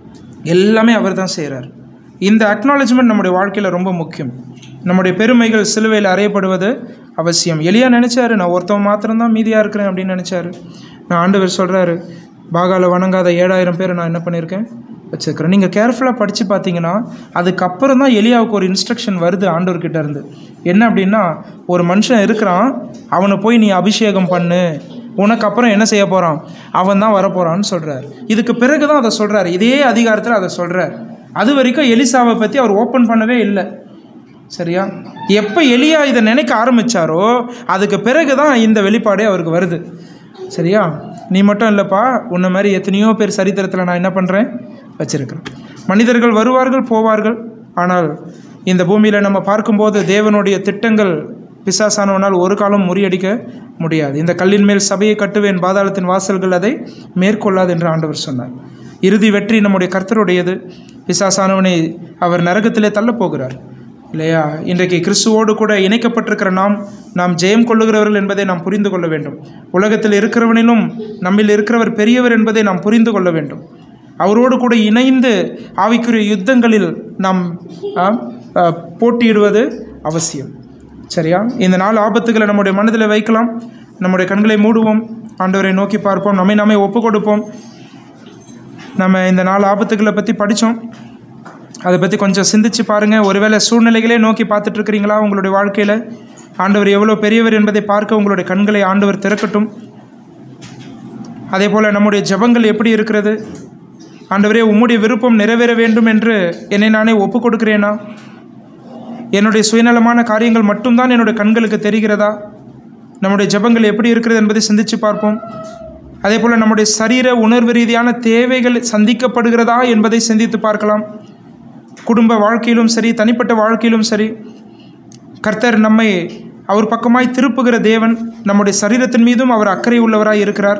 S1: எல்லாமே அவர் தான் செய்கிறார் இந்த அக்னாலஜ்மெண்ட் நம்முடைய வாழ்க்கையில் ரொம்ப முக்கியம் நம்முடைய பெருமைகள் சிலுவையில் அறையப்படுவது அவசியம் எலியா நினச்சாரு நான் ஒருத்தவன் மாத்திரம்தான் மீதியாக இருக்கிறேன் அப்படின்னு நினச்சாரு நான் ஆண்டவர் சொல்கிறாரு பாகால வணங்காத ஏழாயிரம் பேரை நான் என்ன பண்ணியிருக்கேன் வச்சுருக்கிறேன் நீங்கள் கேர்ஃபுல்லாக படித்து பார்த்தீங்கன்னா அதுக்கப்புறம் தான் எலியாவுக்கு ஒரு இன்ஸ்ட்ரக்ஷன் வருது ஆண்டவர்கிட்ட இருந்து என்ன அப்படின்னா ஒரு மனுஷன் இருக்கிறான் அவனை போய் நீ அபிஷேகம் பண்ணு உனக்கு அப்புறம் என்ன செய்ய போகிறான் அவன் தான் வரப்போகிறான்னு சொல்கிறார் இதுக்கு பிறகு தான் அதை சொல்கிறார் இதே அதிகாரத்தில் அதை சொல்கிறார் அது வரைக்கும் எலிசாவை பற்றி அவர் ஓப்பன் பண்ணவே இல்லை சரியா எப்போ எலியா இதை நினைக்க ஆரம்பித்தாரோ அதுக்கு பிறகு தான் இந்த வெளிப்பாடே அவருக்கு வருது சரியா நீ மட்டும் இல்லைப்பா உன்னை மாதிரி எத்தனையோ பேர் சரித்திரத்தில் நான் என்ன பண்ணுறேன் வச்சுருக்கிறேன் மனிதர்கள் வருவார்கள் போவார்கள் ஆனால் இந்த பூமியில் நம்ம பார்க்கும்போது தேவனுடைய திட்டங்கள் பிசாசானவனால் ஒரு காலம் முறியடிக்க முடியாது இந்த கல்லின் மேல் சபையை கட்டுவேன் பாதாளத்தின் வாசல்கள் அதை மேற்கொள்ளாது என்று ஆண்டவர் சொன்னார் இறுதி வெற்றி நம்முடைய கர்த்தருடையது பிசாசானவனை அவர் நரகத்திலே தள்ளப் போகிறார் இல்லையா இன்றைக்கு கிறிஸ்துவோடு கூட இணைக்கப்பட்டிருக்கிற நாம் நாம் ஜெயம் கொள்ளுகிறவர்கள் என்பதை நாம் புரிந்து கொள்ள வேண்டும் உலகத்தில் இருக்கிறவனிலும் நம்மில் இருக்கிறவர் பெரியவர் என்பதை நாம் புரிந்து கொள்ள வேண்டும் அவரோடு கூட இணைந்து ஆவிக்குரிய யுத்தங்களில் நாம் ஆ, ஆ, போட்டியிடுவது அவசியம் சரியா இந்த நாலு ஆபத்துகளை நம்முடைய மனதில் வைக்கலாம் நம்முடைய கண்களை மூடுவோம் ஆண்டவரை நோக்கி பார்ப்போம் நம்மை நாமே ஒப்பு கொடுப்போம் நம்ம இந்த நாலு ஆபத்துகளை பற்றி படித்தோம் அதை பற்றி கொஞ்சம் சிந்திச்சு பாருங்கள் ஒருவேளை சூழ்நிலைகளே நோக்கி பார்த்துட்டு இருக்கிறீங்களா உங்களுடைய வாழ்க்கையில் ஆண்டவர் எவ்வளோ பெரியவர் என்பதை பார்க்க உங்களுடைய கண்களை ஆண்டவர் திறக்கட்டும் அதே போல் நம்முடைய ஜெபங்கள் எப்படி இருக்கிறது ஆண்டவரே உம்முடைய விருப்பம் நிறைவேற வேண்டும் என்று என்னை நானே ஒப்பு கொடுக்கிறேனா என்னுடைய சுயநலமான காரியங்கள் மட்டும்தான் என்னுடைய கண்களுக்கு தெரிகிறதா நம்முடைய ஜெபங்கள் எப்படி இருக்கிறது என்பதை சிந்திச்சு பார்ப்போம் அதே போல் நம்முடைய சரீர உணர்வு ரீதியான தேவைகள் சந்திக்கப்படுகிறதா என்பதை சிந்தித்து பார்க்கலாம் குடும்ப வாழ்க்கையிலும் சரி தனிப்பட்ட வாழ்க்கையிலும் சரி கர்த்தர் நம்மை அவர் பக்கமாய் திருப்புகிற தேவன் நம்முடைய சரீரத்தின் மீதும் அவர் அக்கறை உள்ளவராய் இருக்கிறார்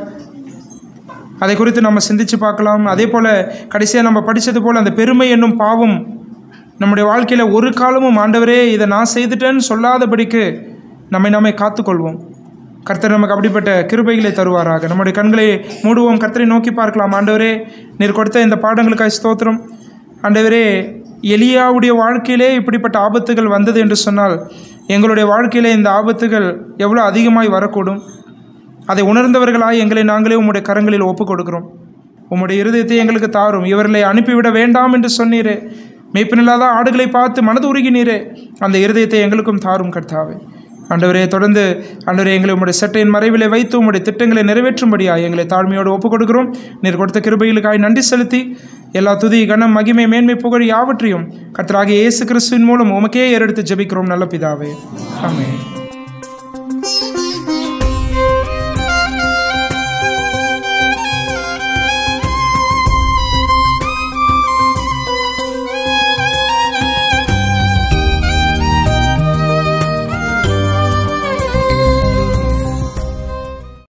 S1: அதை குறித்து நம்ம சிந்திச்சு பார்க்கலாம் அதே போல் கடைசியாக நம்ம படித்தது போல் அந்த பெருமை என்னும் பாவம் நம்முடைய வாழ்க்கையில் ஒரு காலமும் ஆண்டவரே இதை நான் செய்துட்டேன்னு சொல்லாதபடிக்கு நம்மை நாமே காத்துக்கொள்வோம் கர்த்தர் நமக்கு அப்படிப்பட்ட கிருபைகளை தருவாராக நம்முடைய கண்களை மூடுவோம் கர்த்தரை நோக்கி பார்க்கலாம் ஆண்டவரே நீர் கொடுத்த இந்த பாடங்களுக்காய் ஸ்தோத்திரம் ஆண்டவரே எலியாவுடைய வாழ்க்கையிலே இப்படிப்பட்ட ஆபத்துகள் வந்தது என்று சொன்னால் எங்களுடைய வாழ்க்கையிலே இந்த ஆபத்துகள் எவ்வளோ அதிகமாய் வரக்கூடும் அதை உணர்ந்தவர்களாய் எங்களை நாங்களே உம்முடைய கரங்களில் ஒப்புக் கொடுக்கிறோம் உம்முடைய இருதயத்தை எங்களுக்கு தாரும் இவர்களை அனுப்பிவிட வேண்டாம் என்று சொன்னீரே மெய்ப்பினில்லாத ஆடுகளை பார்த்து மனது உருகினீரே அந்த இருதயத்தை எங்களுக்கும் தாரும் கர்த்தாவே ஆண்டவரே தொடர்ந்து ஆண்டவரே எங்களை உம்முடைய சட்டையின் மறைவிலே வைத்து உம்முடைய திட்டங்களை நிறைவேற்றும்படியாக எங்களை தாழ்மையோடு ஒப்புக் கொடுக்கிறோம் நீர் கொடுத்த கிருபைகளுக்காய் நன்றி செலுத்தி எல்லா துதி கனம் மகிமை மேன்மை புகழ் யாவற்றையும் கர்த்தராகிய இயேசு கிறிஸ்துவின் மூலம் உமக்கே ஏறெடுத்து ஜெபிக்கிறோம் நல்ல பிதாவே ஆமென்